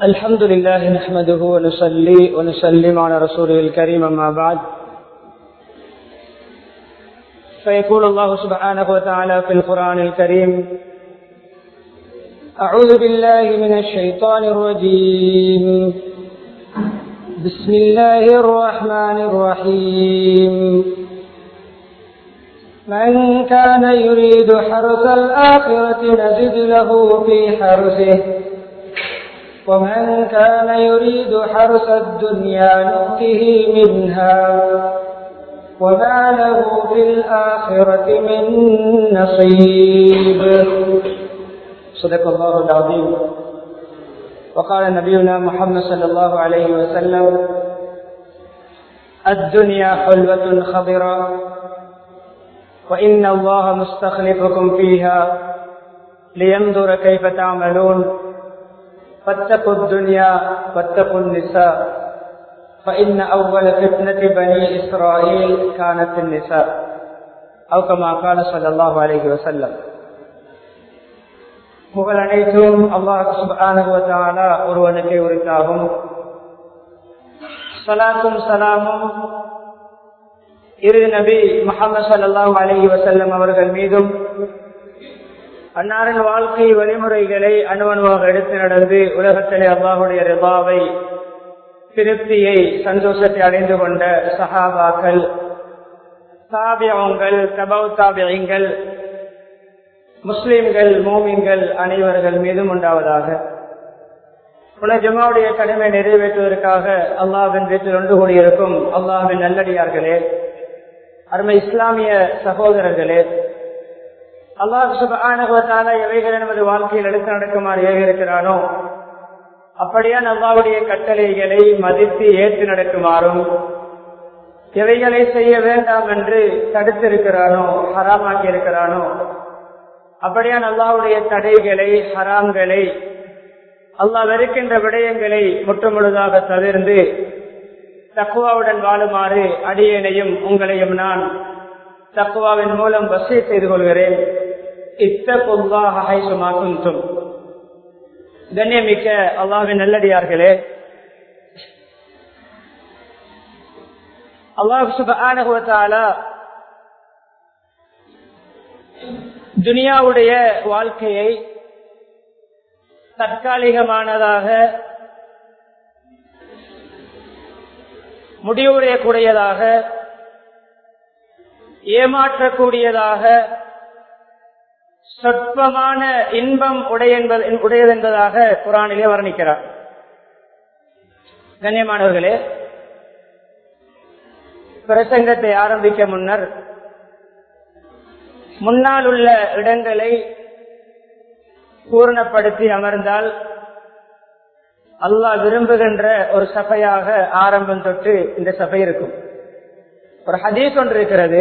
الحمد لله نحمده ونصلي ونسلم على رسوله الكريم أما بعد فيقول الله سبحانه وتعالى في القرآن الكريم أعوذ بالله من الشيطان الرجيم بسم الله الرحمن الرحيم من كان يريد حرث الآخرة نزد له في حرثه ومن كان يريد حرث الدنيا نؤته منها وما له في الآخرة من نصيب صدق الله العظيم وقال نبينا محمد صلى الله عليه وسلم الدنيا حلوة خضرة وإن الله مستخلفكم فيها لينظر كيف تعملون فاتقوا الدنيا واتقوا النساء فإن أول فتنة بني إسرائيل كانت النساء أو كما قال صلى الله عليه وسلم புகழ் அனைத்தும் அல்லாஹ் சுபானுவத்தாலா ஒருவனுக்கே உரித்தாகும் சலாத்தும் சலாமும் இரு நபி முகமது சல்லாஹூ அலஹி வசல்லம் அவர்கள் மீதும் அன்னாரின் வாழ்க்கை வழிமுறைகளை அணுவணுவாக எடுத்து நடந்து உலகத்திலே அல்லாஹுடைய ரிபாவை திருப்தியை சந்தோஷத்தை அடைந்து கொண்ட சஹாபாக்கள் தாபியங்கள் தபவ் தாபியங்கள் முஸ்லிம்கள் மோமின்கள் அனைவர்கள் மீதும் உண்டாவதாக உலக ஜமாவுடைய கடமை நிறைவேற்றுவதற்காக அல்லாவின் வீட்டில் ஒன்று கூடியிருக்கும் அல்லாவின் நல்லடியார்களே அருமை இஸ்லாமிய சகோதரர்களே அல்லாஹ் சுபானகத்தால எவைகள் நமது வாழ்க்கையில் எடுத்து நடக்குமாறு ஏக இருக்கிறானோ அப்படியான் அல்லாவுடைய கட்டளைகளை மதித்து ஏற்று நடக்குமாறும் எவைகளை செய்ய வேண்டாம் என்று தடுத்திருக்கிறானோ ஹராமாக்கி இருக்கிறானோ அப்படியான் அல்லாவுடைய தடைகளை ஹராம்களை அல்லாஹ் வெறுக்கின்ற விடயங்களை முற்றுமுழுதாக தவிர்ந்து தக்குவாவுடன் வாழுமாறு அடியேனையும் உங்களையும் நான் தக்குவாவின் மூலம் வசதி செய்து கொள்கிறேன் இத்தகுல்லாஹும் கண்ணியமிக்க அல்லாவின் நல்லடியார்களே அல்லாஹ் சுபானுவத்தாலா துனியாவுடைய வாழ்க்கையை தற்காலிகமானதாக முடிவுடையக்கூடியதாக ஏமாற்றக்கூடியதாக சொற்பமான இன்பம் உடையது என்பதாக குரானிலே வர்ணிக்கிறார் கண்ணியமானவர்களே பிரசங்கத்தை ஆரம்பிக்க முன்னர் முன்னால் உள்ள இடங்களை பூர்ணப்படுத்தி அமர்ந்தால் அல்லாஹ் விரும்புகின்ற ஒரு சபையாக ஆரம்பம் தொட்டு இந்த சபை இருக்கும் ஒரு ஹதீஸ் ஒன்று இருக்கிறது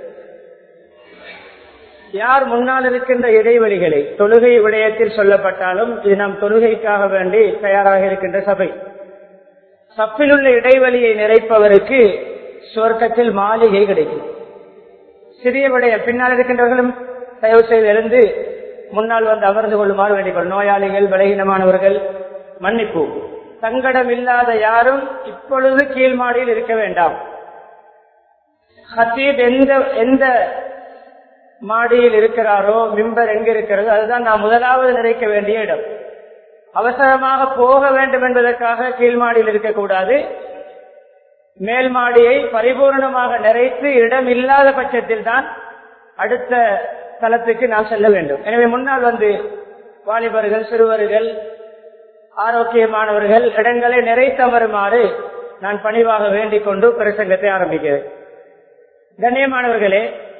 யார் முன்னால் இருக்கின்ற இடைவெளிகளை தொழுகை விடயத்தில் சொல்லப்பட்டாலும் இது நாம் தொழுகைக்காக வேண்டி தயாராக இருக்கின்ற சபை சப்பில் உள்ள இடைவெளியை நிறைப்பவருக்கு சுவர்க்கத்தில் மாளிகை கிடைக்கும் சிறிய விடைய பின்னால் இருக்கின்றவர்களும் தயவு செய்து எழுந்து முன்னால் வந்து அமர்ந்து கொள்ளுமாறு வேண்டிக் நோயாளிகள் பலகீனமானவர்கள் மன்னிப்பு சங்கடம் இல்லாத யாரும் இப்பொழுது கீழ் மாடியில் இருக்க வேண்டாம் ஹத்தீப் எந்த எந்த மாடியில் இருக்கிறாரோ மிம்பர் எங்க இருக்கிறதோ அதுதான் நாம் முதலாவது நிறைக்க வேண்டிய இடம் அவசரமாக போக வேண்டும் என்பதற்காக கீழ் மாடியில் இருக்கக்கூடாது மேல் மாடியை பரிபூர்ணமாக நிறைத்து இடம் இல்லாத பட்சத்தில் தான் அடுத்த தளத்துக்கு நாம் செல்ல வேண்டும் எனவே முன்னால் வந்து வாலிபர்கள் சிறுவர்கள் ஆரோக்கியமானவர்கள் இடங்களை நிறைத்தமருமாறு நான் பணிவாக வேண்டிக் கொண்டு பிரசங்கத்தை ஆரம்பிக்கிறேன் கண்ணியமானவர்களே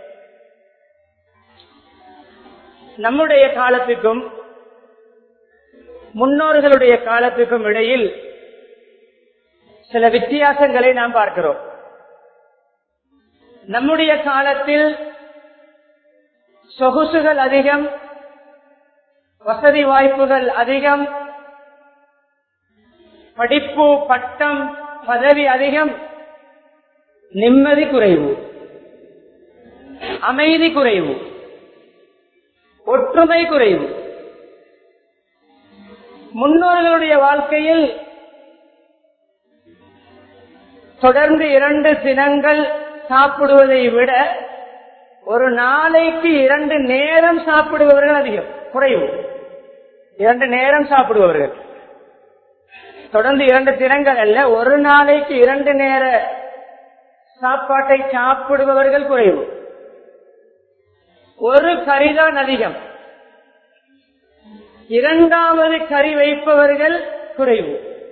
நம்முடைய காலத்துக்கும் முன்னோர்களுடைய காலத்துக்கும் இடையில் சில வித்தியாசங்களை நாம் பார்க்கிறோம் நம்முடைய காலத்தில் சொகுசுகள் அதிகம் வசதி வாய்ப்புகள் அதிகம் படிப்பு பட்டம் பதவி அதிகம் நிம்மதி குறைவு அமைதி குறைவு ஒற்றுமை குறைவு முன்னோர்களுடைய வாழ்க்கையில் தொடர்ந்து இரண்டு தினங்கள் சாப்பிடுவதை விட ஒரு நாளைக்கு இரண்டு நேரம் சாப்பிடுபவர்கள் அதிகம் குறைவு இரண்டு நேரம் சாப்பிடுபவர்கள் தொடர்ந்து இரண்டு தினங்கள் அல்ல ஒரு நாளைக்கு இரண்டு நேர சாப்பாட்டை சாப்பிடுபவர்கள் குறைவு ஒரு கரிதான் அதிகம் இரண்டாவது கறி வைப்பவர்கள் குறைவு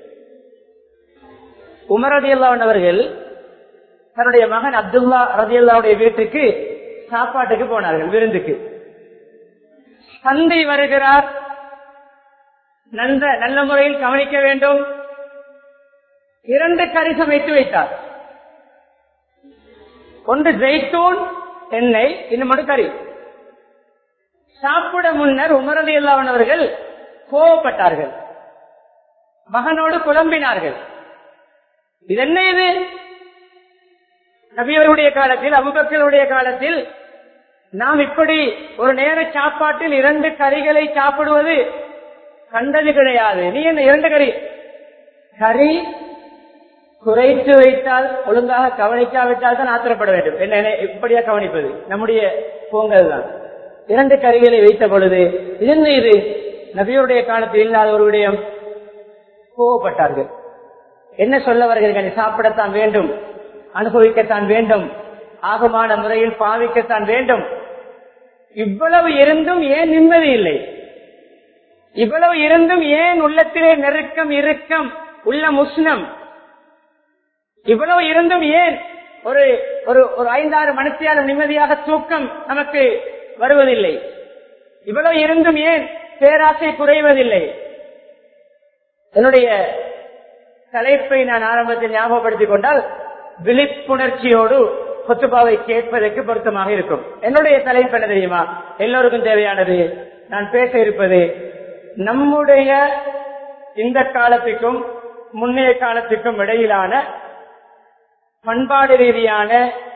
உமர் ரதியல்லாவன் அவர்கள் தன்னுடைய மகன் அப்துல்லா ரதியல்லாவுடைய வீட்டுக்கு சாப்பாட்டுக்கு போனார்கள் விருந்துக்கு தந்தை வருகிறார் நல்ல நல்ல முறையில் கவனிக்க வேண்டும் இரண்டு கறி சமைத்து வைத்தார் ஒன்று ஜெய்தூன் எண்ணெய் இன்னும் கறி சாப்பிட முன்னர் உமரது இல்லாவன் அவர்கள் கோவப்பட்டார்கள் மகனோடு குழம்பினார்கள் இது என்ன இது நபியவருடைய காலத்தில் அபுபக்கருடைய காலத்தில் நாம் இப்படி ஒரு நேர சாப்பாட்டில் இரண்டு கறிகளை சாப்பிடுவது கண்டது கிடையாது நீ என்ன இரண்டு கறி கறி குறைத்து வைத்தால் ஒழுங்காக கவனிக்காவிட்டால் தான் ஆத்திரப்பட வேண்டும் என்ன இப்படியா கவனிப்பது நம்முடைய பொங்கல் தான் இரண்டு கறிகளை வைத்த பொழுது என்ன இது நபியுடைய காலத்தில் இல்லாத ஒரு விடயம் கோவப்பட்டார்கள் என்ன சொல்ல வருகிறீர்கள் சாப்பிடத்தான் வேண்டும் அனுபவிக்கத்தான் வேண்டும் ஆகமான முறையில் பாவிக்கத்தான் வேண்டும் இவ்வளவு இருந்தும் ஏன் நிம்மதி இல்லை இவ்வளவு இருந்தும் ஏன் உள்ளத்திலே நெருக்கம் இறுக்கம் உள்ள முஸ்னம் இவ்வளவு இருந்தும் ஏன் ஒரு ஒரு ஒரு ஐந்தாறு மணித்தியால நிம்மதியாக தூக்கம் நமக்கு வருவதில்லை இவ்வளவு இருந்தும் ஏன் பேராசை குறைவதில்லை என்னுடைய தலைப்பை நான் ஆரம்பத்தில் ஞாபகப்படுத்திக் கொண்டால் விழிப்புணர்ச்சியோடு கொத்துபாவை கேட்பதற்கு பொருத்தமாக இருக்கும் என்னுடைய தலைப்பு என்ன தெரியுமா எல்லோருக்கும் தேவையானது நான் பேச இருப்பது நம்முடைய இந்த காலத்துக்கும் முன்னைய காலத்துக்கும் இடையிலான பண்பாடு ரீதியான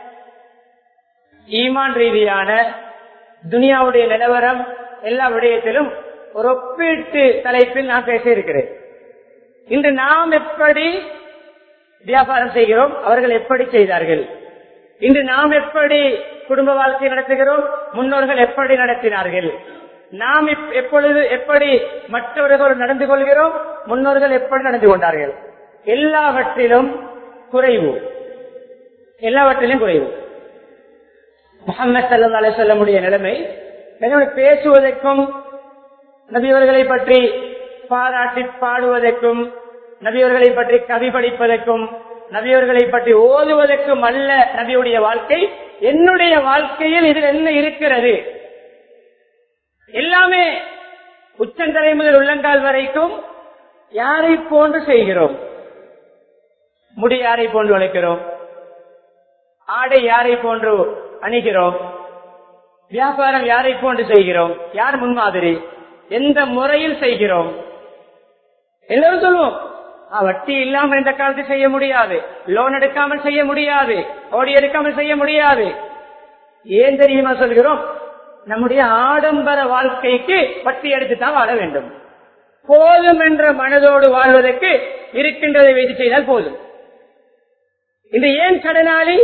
ஈமான் ரீதியான துனியாவுடைய நிலவரம் எல்லா விடயத்திலும் ஒரு ஒப்பீட்டு தலைப்பில் நான் பேச இருக்கிறேன் இன்று நாம் எப்படி வியாபாரம் செய்கிறோம் அவர்கள் எப்படி செய்தார்கள் இன்று நாம் எப்படி குடும்ப வாழ்க்கை நடத்துகிறோம் முன்னோர்கள் எப்படி நடத்தினார்கள் நாம் எப்பொழுது எப்படி மற்றவர்கள் நடந்து கொள்கிறோம் முன்னோர்கள் எப்படி நடந்து கொண்டார்கள் எல்லாவற்றிலும் குறைவு எல்லாவற்றிலும் குறைவு முகமது சல்லா அலி சொல்லமுடைய நிலைமை பேசுவதற்கும் நபியவர்களை பற்றி பாராட்டி பாடுவதற்கும் நபியவர்களை பற்றி கவி படிப்பதற்கும் நபியவர்களை பற்றி ஓதுவதற்கும் அல்ல நபியுடைய வாழ்க்கை என்னுடைய வாழ்க்கையில் இதில் என்ன இருக்கிறது எல்லாமே உச்சந்தலை முதல் உள்ளங்கால் வரைக்கும் யாரை போன்று செய்கிறோம் முடி யாரை போன்று வளர்க்கிறோம் ஆடை யாரை போன்று அணிகிறோம் வியாபாரம் யாரை போன்று செய்கிறோம் யார் முன்மாதிரி எந்த முறையில் செய்கிறோம் எல்லாரும் சொல்லுவோம் வட்டி இல்லாமல் இந்த காலத்தில் செய்ய முடியாது லோன் எடுக்காமல் செய்ய முடியாது ஓடி எடுக்காமல் செய்ய முடியாது ஏன் தெரியுமா சொல்கிறோம் நம்முடைய ஆடம்பர வாழ்க்கைக்கு வட்டி எடுத்து தான் வாழ வேண்டும் போதும் என்ற மனதோடு வாழ்வதற்கு இருக்கின்றதை வைத்து செய்தால் போதும் இது ஏன் கடனாளி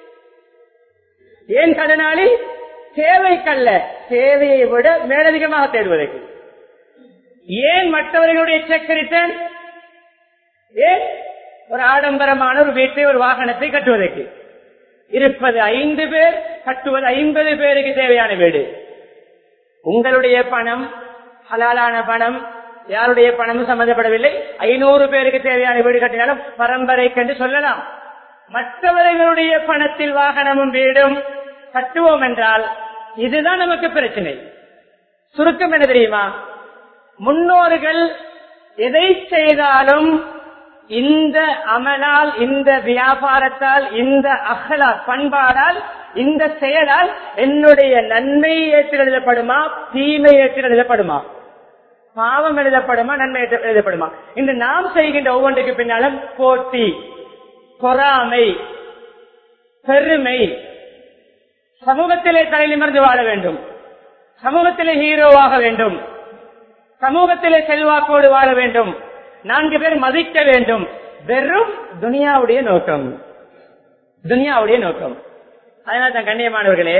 ஏன் கடனாளி தேவைக்கல்ல தேவையை விட மேலதிகமாக தேடுவதற்கு ஏன் மற்றவர்களுடைய செக் ரிட்டர்ன் ஏன் ஒரு ஆடம்பரமான ஒரு வீட்டை ஒரு வாகனத்தை கட்டுவதற்கு இருப்பது ஐந்து பேர் கட்டுவது ஐம்பது பேருக்கு தேவையான வீடு உங்களுடைய பணம் ஹலாலான பணம் யாருடைய பணமும் சம்பந்தப்படவில்லை ஐநூறு பேருக்கு தேவையான வீடு கட்டினாலும் பரம்பரை கண்டு சொல்லலாம் மற்றவர்களுடைய பணத்தில் வாகனமும் வீடும் கட்டுவோம் என்றால் இதுதான் நமக்கு பிரச்சனை சுருக்கம் என்ன தெரியுமா முன்னோர்கள் எதை செய்தாலும் இந்த அமலால் இந்த வியாபாரத்தால் இந்த அகலா பண்பாடால் இந்த செயலால் என்னுடைய நன்மை ஏற்று எழுதப்படுமா தீமை ஏற்று எழுதப்படுமா பாவம் எழுதப்படுமா நன்மை எழுதப்படுமா இன்று நாம் செய்கின்ற ஒவ்வொன்றுக்கு பின்னாலும் போட்டி பொறாமை பெருமை சமூகத்திலே தலைநிமிர்ந்து வாழ வேண்டும் சமூகத்திலே ஹீரோவாக வேண்டும் சமூகத்திலே செல்வாக்கோடு வாழ வேண்டும் நான்கு பேர் மதிக்க வேண்டும் வெறும் துனியாவுடைய நோக்கம் துனியாவுடைய நோக்கம் அதனால தான் கண்ணியமானவர்களே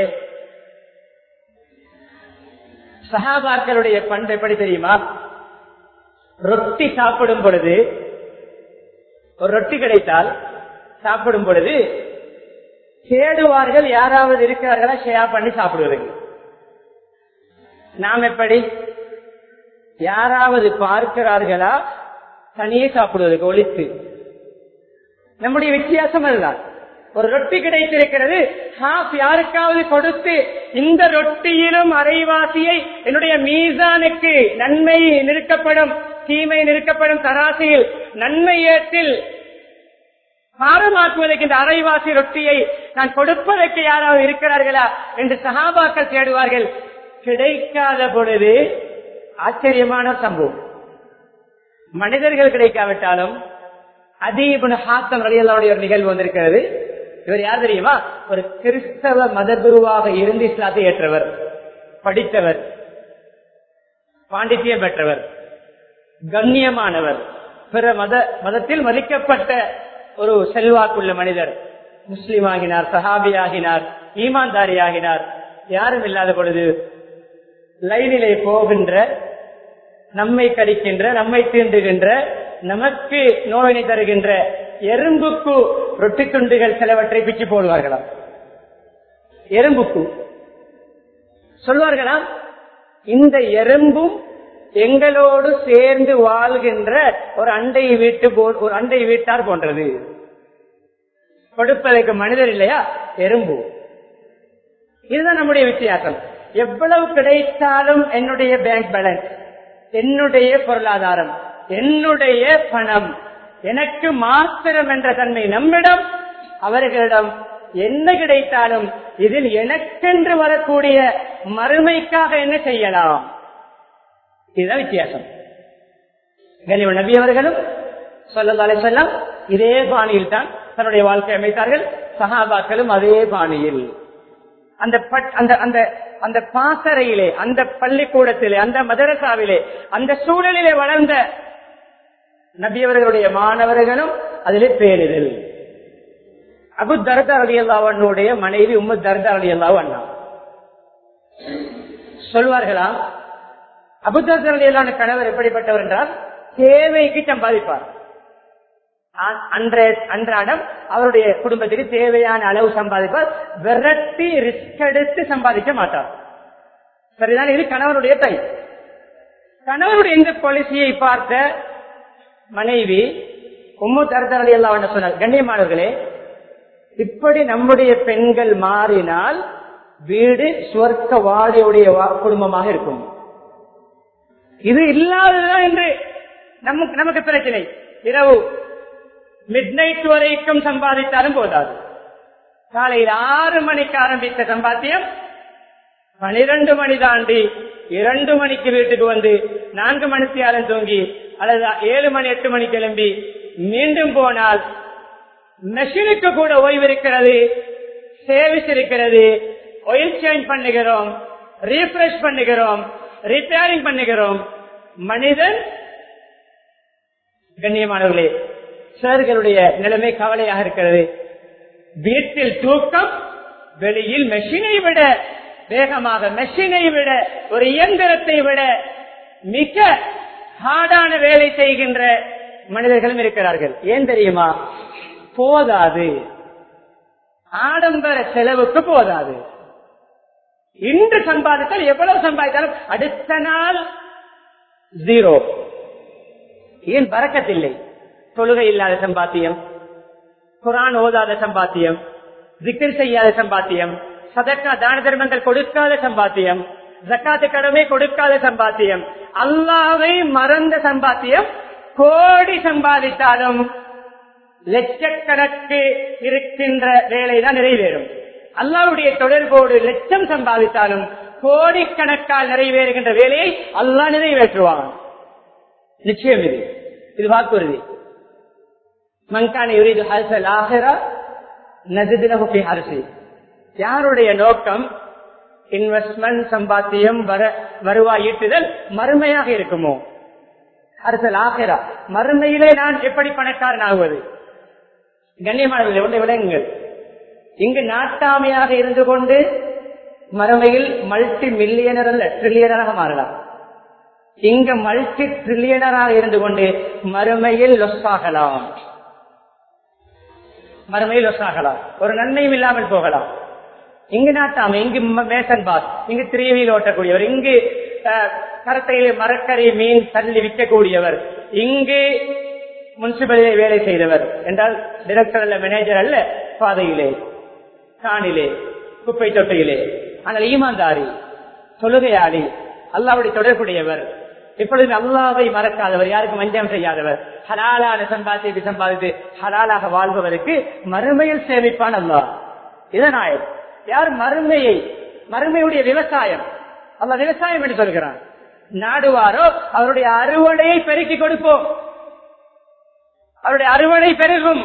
சகாபாக்களுடைய பண்பு எப்படி தெரியுமா ரொட்டி சாப்பிடும் பொழுது ஒரு ரொட்டி கிடைத்தால் சாப்பிடும் பொழுது தேடுவார்கள் யாராவது இருக்கிறார்களா ஷேர் பண்ணி சாப்பிடுவதற்கு நாம் எப்படி யாராவது பார்க்கிறார்களா தனியே சாப்பிடுவதற்கு ஒழித்து நம்முடைய வித்தியாசம் அதுதான் ஒரு ரொட்டி கிடைத்திருக்கிறது ஹாஃப் யாருக்காவது கொடுத்து இந்த ரொட்டியிலும் அரைவாசியை என்னுடைய மீசானுக்கு நன்மை நிறுக்கப்படும் தீமை நிறுக்கப்படும் தராசியில் நன்மை ஏற்றில் பாரமாக்குவதற்கு இந்த அரைவாசி ரொட்டியை நான் கொடுப்பதற்கு யாராவது இருக்கிறார்களா என்று சகாபாக்கள் தேடுவார்கள் கிடைக்காத பொழுது ஆச்சரியமான சம்பவம் மனிதர்கள் கிடைக்காவிட்டாலும் அதீபன் ஹாத்தம் வழியல்லாவுடைய ஒரு நிகழ்வு வந்திருக்கிறது இவர் யார் தெரியுமா ஒரு கிறிஸ்தவ மத குருவாக இருந்து இஸ்லாத்தை ஏற்றவர் படித்தவர் பாண்டித்யம் பெற்றவர் கண்ணியமானவர் பிற மத மதத்தில் மதிக்கப்பட்ட ஒரு செல்வாக்குள்ள மனிதர் முஸ்லிம் ஆகினார் சஹாபி ஆகினார் ஈமான்தாரி ஆகினார் யாரும் இல்லாத பொழுது லைனிலே போகின்ற நம்மை கடிக்கின்ற நம்மை தீண்டுகின்ற நமக்கு நோயினை தருகின்ற எறும்புக்கு ரொட்டி துண்டுகள் சிலவற்றை பிச்சு போடுவார்களாம் எறும்புக்கு சொல்வார்களாம் இந்த எறும்பும் எங்களோடு சேர்ந்து வாழ்கின்ற ஒரு அண்டை வீட்டு போ- ஒரு அண்டை வீட்டார் போன்றது கொடுப்பதற்கு மனிதர் இல்லையா எறும்பு இதுதான் நம்முடைய வித்தியாசம் எவ்வளவு கிடைத்தாலும் என்னுடைய பேங்க் பேலன்ஸ் என்னுடைய பொருளாதாரம் என்னுடைய பணம் எனக்கு மாத்திரம் என்ற தன்மை நம்மிடம் அவர்களிடம் என்ன கிடைத்தாலும் இதில் எனக்கென்று வரக்கூடிய மறுமைக்காக என்ன செய்யலாம் இதுதான் வித்தியாசம் கனிவ நபி அவர்களும் சொல்லதாலே செல்லம் இதே பாணியில் தான் தன்னுடைய வாழ்க்கை அமைத்தார்கள் சஹாபாக்களும் அதே பாணியில் அந்த பட்- அந்த அந்த அந்த பாசறையிலே அந்த பள்ளிக்கூடத்திலே அந்த மதரசாவிலே அந்த சூழலிலே வளர்ந்த நபியவர்களுடைய மாணவர்களும் அதிலே பேருதல் அபு தர்தா அலி அல்லாவனுடைய மனைவி உம்மு தர்தா அலி அல்லாவ் அண்ணா சொல்வார்களாம் அபு தர்தா அலி அல்லான கணவர் எப்படிப்பட்டவர் என்றால் தேவைக்கு சம்பாதிப்பார் அ- அன்றைய அன்றாடம் அவருடைய குடும்பத்திற்கு தேவையான அளவு சம்பாதிப்பார் விரட்டி ரிஸ்க் எடுத்து சம்பாதிக்க மாட்டார் சரிதான் இது கணவருடைய தை கணவருடைய இந்த பாலிசியை பார்த்த மனைவி உம்மு தரதரலி எல்லாம் என்ன சொன்னார் கண்ணியமானவர்களே இப்படி நம்முடைய பெண்கள் மாறினால் வீடு சுவர்க்க வாடையுடைய வா- குடும்பமாக இருக்கும் இது இல்லாததுதான் என்று நமக்கு நமக்கு பிரச்சனை இரவு மிட் நைட் வரைக்கும் சம்பாதித்தாலும் போதாது காலையில் ஆறு மணிக்கு ஆரம்பித்த சம்பாத்தியம் பனிரெண்டு மணி தாண்டி இரண்டு மணிக்கு வீட்டுக்கு வந்து நான்கு மணிக்கு யாரும் தூங்கி அல்லது ஏழு மணி எட்டு மணி கிளம்பி மீண்டும் போனால் மெஷினுக்கு கூட ஓய்வு இருக்கிறது சேவிஸ் இருக்கிறது ஆயில் சேஞ்ச் பண்ணுகிறோம் ரீஃப்ரெஷ் பண்ணுகிறோம் ரிப்பேரிங் பண்ணுகிறோம் மனிதன் கண்ணியமானவர்களே சார்களுடைய நிலைமை கவலையாக இருக்கிறது வீட்டில் தூக்கம் வெளியில் மெஷினை விட வேகமாக மெஷினை விட ஒரு இயந்திரத்தை விட மிக ஹார்டான வேலை செய்கின்ற மனிதர்களும் இருக்கிறார்கள் ஏன் தெரியுமா போதாது ஆடம்பர செலவுக்கு போதாது இன்று சம்பாதித்தால் எவ்வளவு சம்பாதித்தாலும் அடுத்த நாள் ஜீரோ ஏன் பறக்கத்தில்லை தொழுகை இல்லாத சம்பாத்தியம் குரான் ஓதாத சம்பாத்தியம் திக்கர் செய்யாத சம்பாத்தியம் சதக்கா தான தர்மங்கள் கொடுக்காத சம்பாத்தியம் ஜக்காத்து கடமை கொடுக்காத சம்பாத்தியம் அல்லாவை மறந்த சம்பாத்தியம் கோடி சம்பாதித்தாலும் லட்சக்கணக்கு இருக்கின்ற வேலைதான் நிறைவேறும் அல்லாவுடைய தொடர்போடு லட்சம் சம்பாதித்தாலும் கோடிக்கணக்கால் நிறைவேறுகின்ற வேலையை அல்லாஹ் நிறைவேற்றுவான் நிச்சயம் இது இது வாக்குறுதி மங்கான யுரீது ஹல்சல் ஆகிரா நஜிதிலஹு ஃபி ஹர்சி யாருடைய நோக்கம் இன்வெஸ்ட்மெண்ட் சம்பாத்தியம் வர வருவாய் ஈட்டுதல் மறுமையாக இருக்குமோ அரசல் ஆகிறா மறுமையிலே நான் எப்படி பணக்காரன் ஆகுவது கண்ணியமானவர்கள் ஒன்றை விளங்குங்கள் இங்கு நாட்டாமையாக இருந்து கொண்டு மறுமையில் மல்டி மில்லியனர் அல்ல ட்ரில்லியனராக மாறலாம் இங்க மல்டி ட்ரில்லியனராக இருந்து கொண்டு மறுமையில் லொஸ் ஆகலாம் மறுமையில் லொஸ் ஆகலாம் ஒரு நன்மையும் இல்லாமல் போகலாம் இங்கு நாட்டாம இங்கு மேசன் பாஸ் இங்கு திரியவியில் ஓட்டக்கூடியவர் இங்கு கரத்தையிலே மரக்கறி மீன் தள்ளி விற்கக்கூடியவர் இங்கு முனிசிபலிலே வேலை செய்தவர் என்றால் டிரெக்டர் அல்ல மேனேஜர் அல்ல பாதையிலே காணிலே குப்பை தொட்டையிலே ஆனால் ஈமாந்தாரி தொழுகையாளி அல்லாவுடைய தொடர்புடையவர் இப்பொழுது அல்லாவை மறக்காதவர் யாருக்கும் வஞ்சம் செய்யாதவர் ஹலாலான சம்பாதித்து சம்பாதித்து ஹலாலாக வாழ்பவருக்கு மறுமையில் சேமிப்பான் அல்லா இதனாயர் யார் மறுமையை மறுமையுடைய விவசாயம் அல்ல விவசாயம் என்று சொல்கிறான் நாடுவாரோ அவருடைய அறுவடையை பெருக்கி கொடுப்போம் அவருடைய அறுவடை பெருகும்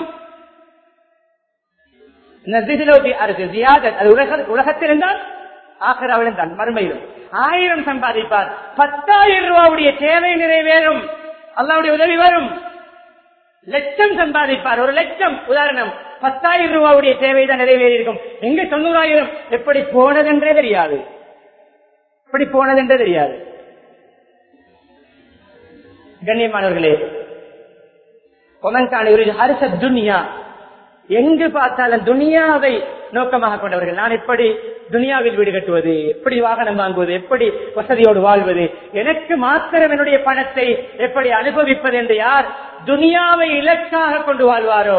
உலகத்தில் இருந்தால் ஆகராவிலும் தான் மறுமையிலும் ஆயிரம் சம்பாதிப்பார் பத்தாயிரம் ரூபாவுடைய தேவை நிறைவேறும் அல்லாவுடைய உதவி வரும் லட்சம் சம்பாதிப்பார் ஒரு லட்சம் உதாரணம் பத்தாயிரம் ரூபாவுடைய தேவை தான் நிறைவேறி இருக்கும் எங்க தொண்ணூறாயிரம் எப்படி போனதென்றே தெரியாது எப்படி போனதென்றே தெரியாது கண்ணியமானவர்களே ஒமன்கான ஹரிச துனியா எங்கு பார்த்தாலும் துனியாவை நோக்கமாக கொண்டவர்கள் நான் எப்படி துனியாவில் வீடு கட்டுவது எப்படி வாகனம் வாங்குவது எப்படி வசதியோடு வாழ்வது எனக்கு மாத்திரம் என்னுடைய பணத்தை எப்படி அனுபவிப்பது என்று யார் துனியாவை இலக்காக கொண்டு வாழ்வாரோ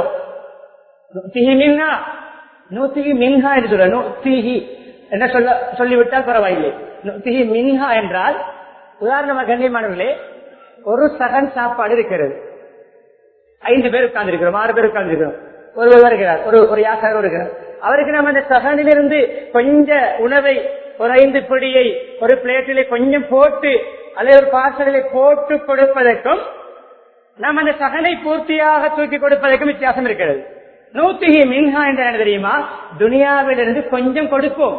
மின்ஹா நூத்திகி மின்ஹா என்று சொல்ல நூத்திகி என்ன சொல்ல சொல்லிவிட்டால் பரவாயில்லை நூத்திகி மின்ஹா என்றால் உதாரணமாக கண்ணியமானவர்களே ஒரு சகன் சாப்பாடு இருக்கிறது ஐந்து பேர் உட்கார்ந்து இருக்கிறோம் ஆறு பேர் உட்கார்ந்து இருக்கிறோம் ஒருவர் வருகிறார் ஒரு ஒரு யாசகர் வருகிறார் அவருக்கு நம்ம அந்த சகனிலிருந்து கொஞ்ச உணவை ஒரு ஐந்து பிடியை ஒரு பிளேட்டிலே கொஞ்சம் போட்டு அல்லது ஒரு பார்சலிலே போட்டு கொடுப்பதற்கும் நாம் அந்த சகனை பூர்த்தியாக தூக்கி கொடுப்பதற்கும் வித்தியாசம் இருக்கிறது நூத்திகி மின்ஹா என்று என்ன தெரியுமா துனியாவிலிருந்து கொஞ்சம் கொடுப்போம்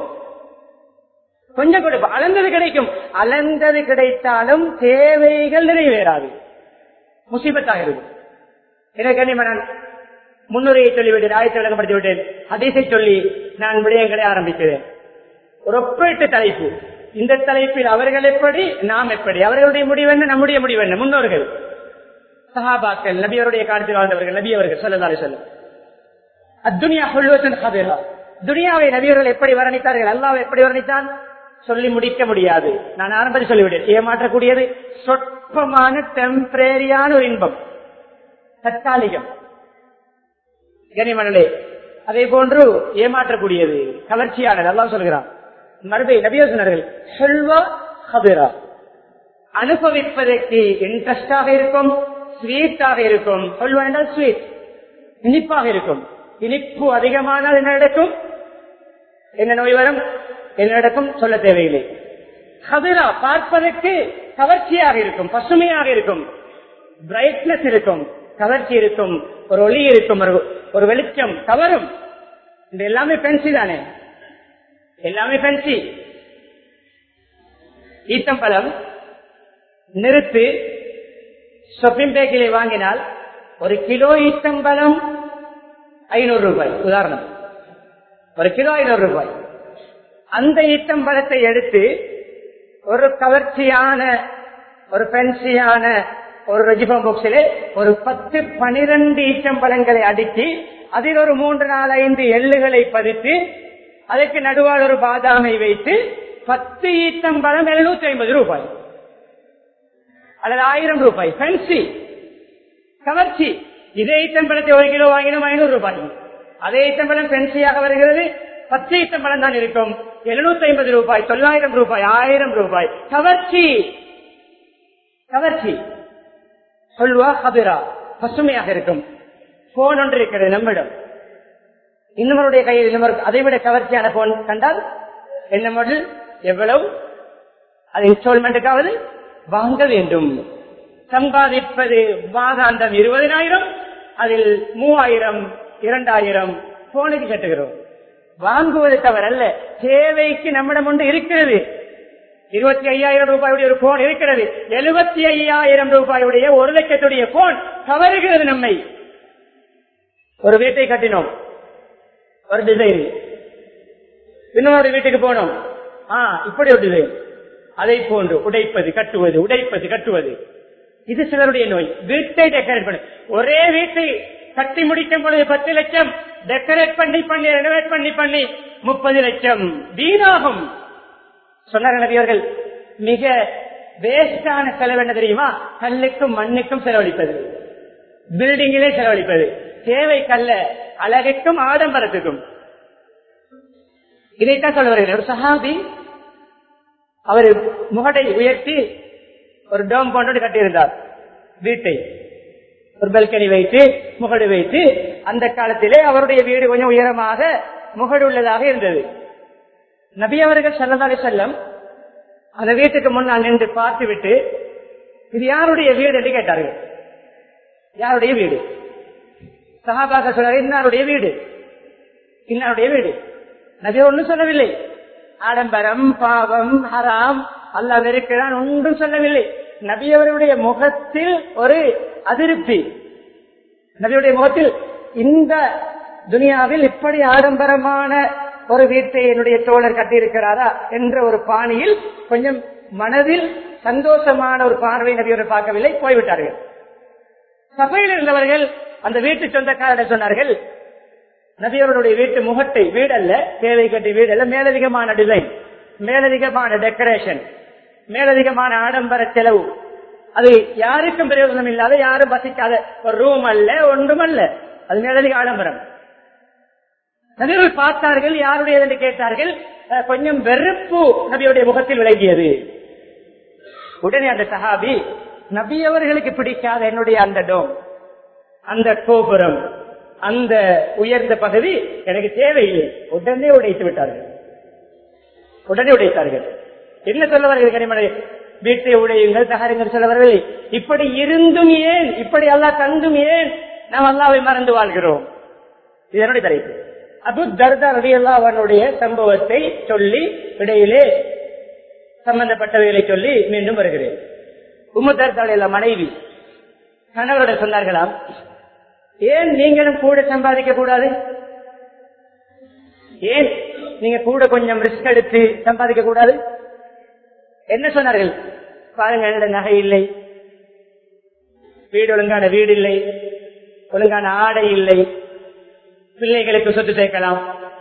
கொஞ்சம் கொடுப்போம் அளந்தது கிடைக்கும் அளந்தது கிடைத்தாலும் தேவைகள் நிறைவேறாது முசிபத்தாக இருக்கும் எனக்கு நான் முன்னுரையை சொல்லிவிட்டேன் ஆயத்தை விளக்கப்படுத்தி விட்டேன் அதிசை சொல்லி நான் விடயங்களை ஆரம்பிக்கிறேன் ஒரு ஒப்பீட்டு தலைப்பு இந்த தலைப்பில் அவர்கள் எப்படி நாம் எப்படி அவர்களுடைய முடிவென்ன நம்முடைய முடிவென்ன முன்னோர்கள் சஹாபாக்கள் நபியருடைய காலத்தில் வாழ்ந்தவர்கள் நபி அவர்கள் சொல்லலாறு சொல்ல அத்துனியா சொல்லுவதன் கபிரா துனியாவை நபியர்கள் எப்படி வர்ணித்தார்கள் அல்லாவை எப்படி வர்ணித்தான் சொல்லி முடிக்க முடியாது நான் ஆரம்பத்தில் சொல்லிவிட்டேன் ஏமாற்றக்கூடியது சொற்பமான டெம்பரரியான ஒரு இன்பம் தற்காலிகம் கனிமணலே அதே போன்று ஏமாற்றக்கூடியது கவர்ச்சியானது எல்லாம் சொல்கிறான் மறுபடி நபியோசனர்கள் செல்வா ஹபிரா அனுபவிப்பதற்கு இன்ட்ரெஸ்டாக இருக்கும் ஸ்வீட்டாக இருக்கும் சொல்வா என்றால் ஸ்வீட் இனிப்பாக இருக்கும் இனிப்பு அதிகமானால் என்ன நடக்கும் என்ன நோய் வரும் என்ன நடக்கும் சொல்ல தேவையில்லை ஹபிரா பார்ப்பதற்கு கவர்ச்சியாக இருக்கும் பசுமையாக இருக்கும் பிரைட்னஸ் இருக்கும் கவர்ச்சி இருக்கும் ஒரு ஒளி இருக்கும் ஒரு வெளிச்சம் கவரும் இந்த எல்லாமே பென்சி தானே எல்லாமே பென்சி ஈத்தம்பழம் நிறுத்து ஷாப்பிங் பேக்கிலே வாங்கினால் ஒரு கிலோ ஈத்தம்பழம் ஐநூறு ரூபாய் உதாரணம் ஒரு கிலோ ஐநூறு ரூபாய் அந்த ஈத்தம்பழத்தை எடுத்து ஒரு கவர்ச்சியான ஒரு பென்சியான ஒரு ரஜிபம் பாக்ஸிலே ஒரு பத்து பனிரெண்டு ஈச்சம்பழங்களை அடுக்கி அதில் ஒரு மூன்று நாலு ஐந்து எள்ளுகளை பதித்து அதற்கு நடுவால் ஒரு பாதாமை வைத்து பத்து ஈத்தம்பழம் எழுநூத்தி ஐம்பது ரூபாய் அல்லது ஆயிரம் ரூபாய் பென்சி கவர்ச்சி இதே ஈத்தம்பழத்தை ஒரு கிலோ வாங்கினோம் ஐநூறு ரூபாய் அதே ஈத்தம்பழம் பென்சியாக வருகிறது பத்து ஈத்தம்பழம் தான் இருக்கும் எழுநூத்தி ஐம்பது ரூபாய் தொள்ளாயிரம் ரூபாய் ஆயிரம் ரூபாய் கவர்ச்சி கவர்ச்சி சொல்வா ஹபிரா பசுமையாக இருக்கும் போன் ஒன்று இருக்கிறது நம்மிடம் இன்னொருடைய கையில் இன்னொரு அதைவிட கவர்ச்சியான போன் கண்டால் என்ன மாடல் எவ்வளவு அது இன்ஸ்டால்மெண்ட்டுக்காவது வாங்க வேண்டும் சம்பாதிப்பது மாதாந்தம் இருபதினாயிரம் அதில் மூவாயிரம் இரண்டாயிரம் போனுக்கு கட்டுகிறோம் வாங்குவது தவறல்ல தேவைக்கு நம்மிடம் ஒன்று இருக்கிறது இருபத்தி ஐயாயிரம் ரூபாயுடைய ஒரு போன் இருக்கிறது எழுபத்தி ஐயாயிரம் ரூபாயுடைய ஒரு லட்சத்துடைய போன் தவறுகிறது நம்மை ஒரு வீட்டை கட்டினோம் ஒரு டிசைன் இன்னொரு வீட்டுக்கு போனோம் ஆ இப்படி ஒரு டிசைன் அதை போன்று உடைப்பது கட்டுவது உடைப்பது கட்டுவது இது சிலருடைய நோய் வீட்டை டெக்கரேட் பண்ண ஒரே வீட்டை கட்டி முடிக்கும் பொழுது பத்து லட்சம் டெக்கரேட் பண்ணி பண்ணி ரெனோவேட் பண்ணி பண்ணி முப்பது லட்சம் வீணாகும் சொன்னார் நபியவர்கள் மிக வேஸ்டான செலவு என்ன தெரியுமா கல்லுக்கும் மண்ணுக்கும் செலவழிப்பது பில்டிங்கிலே செலவழிப்பது தேவைக்கல்ல அழகுக்கும் ஆடம்பரத்துக்கும் இதைத்தான் சொல்ல வருகிறேன் ஒரு சஹாபி அவர் முகடை உயர்த்தி ஒரு டோம் போன்று கட்டியிருந்தார் வீட்டை ஒரு பெல்கனி வைத்து முகடு வைத்து அந்த காலத்திலே அவருடைய வீடு கொஞ்சம் உயரமாக முகடு உள்ளதாக இருந்தது நபி அவர்கள் சல்லதாலே செல்லம் அந்த வீட்டுக்கு முன்னால் நின்று பார்த்துவிட்டு இது யாருடைய வீடு என்று கேட்டார்கள் யாருடைய வீடு சகாபாக சொன்னார் இன்னாருடைய வீடு இன்னாருடைய வீடு நபி ஒன்றும் சொல்லவில்லை ஆடம்பரம் பாவம் ஹராம் அல்லா வெறுக்கிறான் ஒன்றும் சொல்லவில்லை நபி அவருடைய முகத்தில் ஒரு அதிருப்தி நபியுடைய முகத்தில் இந்த துனியாவில் இப்படி ஆடம்பரமான ஒரு வீட்டை என்னுடைய தோழர் கட்டியிருக்கிறாரா என்ற ஒரு பாணியில் கொஞ்சம் மனதில் சந்தோஷமான ஒரு பார்வை நபியோரை பார்க்கவில்லை போய்விட்டார்கள் சபையில் இருந்தவர்கள் அந்த வீட்டு சொந்தக்காரர்கள் சொன்னார்கள் நபியவருடைய வீட்டு முகட்டை வீடல்ல தேவை கட்டி வீடல்ல மேலதிகமான டிசைன் மேலதிகமான டெக்கரேஷன் மேலதிகமான ஆடம்பர செலவு அது யாருக்கும் பிரயோஜனம் இல்லாத யாரும் வசிக்காத ஒரு ரூம் அல்ல ஒன்றும் அல்ல அது மேலதிக ஆடம்பரம் நபியர்கள் பார்த்தார்கள் யாருடைய என்று கேட்டார்கள் அஹ், கொஞ்சம் வெறுப்பு நபியுடைய முகத்தில் விளங்கியது உடனே அந்த சஹாபி நபி அவர்களுக்கு பிடிக்காத என்னுடைய அந்த டோம் அந்த கோபுரம் அந்த உயர்ந்த பகுதி எனக்கு தேவையில்லை உடனே உடைத்து விட்டார்கள் உடனே உடைத்தார்கள் என்ன சொல்ல வருகிறது கனிமலை வீட்டை உடையுங்கள் தகருங்கள் சொல்ல வரவில்லை இப்படி இருந்தும் ஏன் இப்படி அல்லாஹ் தந்தும் ஏன் நாம் அல்லாவை மறந்து வாழ்கிறோம் இது என்னுடைய தலைப்பு அபு தர்தா ரலியல்லாஹுடைய சம்பவத்தை சொல்லி இடையிலே சம்பந்தப்பட்டவைகளை சொல்லி மீண்டும் வருகிறேன் உம்மு தர்தாவுடைய மனைவி கணவரோட சொன்னார்களாம் ஏன் நீங்களும் கூட சம்பாதிக்க கூடாது ஏன் நீங்க கூட கொஞ்சம் ரிஸ்க் எடுத்து சம்பாதிக்க கூடாது என்ன சொன்னார்கள் பாருங்க என்னோட நகை இல்லை வீடு ஒழுங்கான வீடு இல்லை ஒழுங்கான ஆடை இல்லை பிள்ளைகளுக்கு சொத்து சேர்க்கலாம்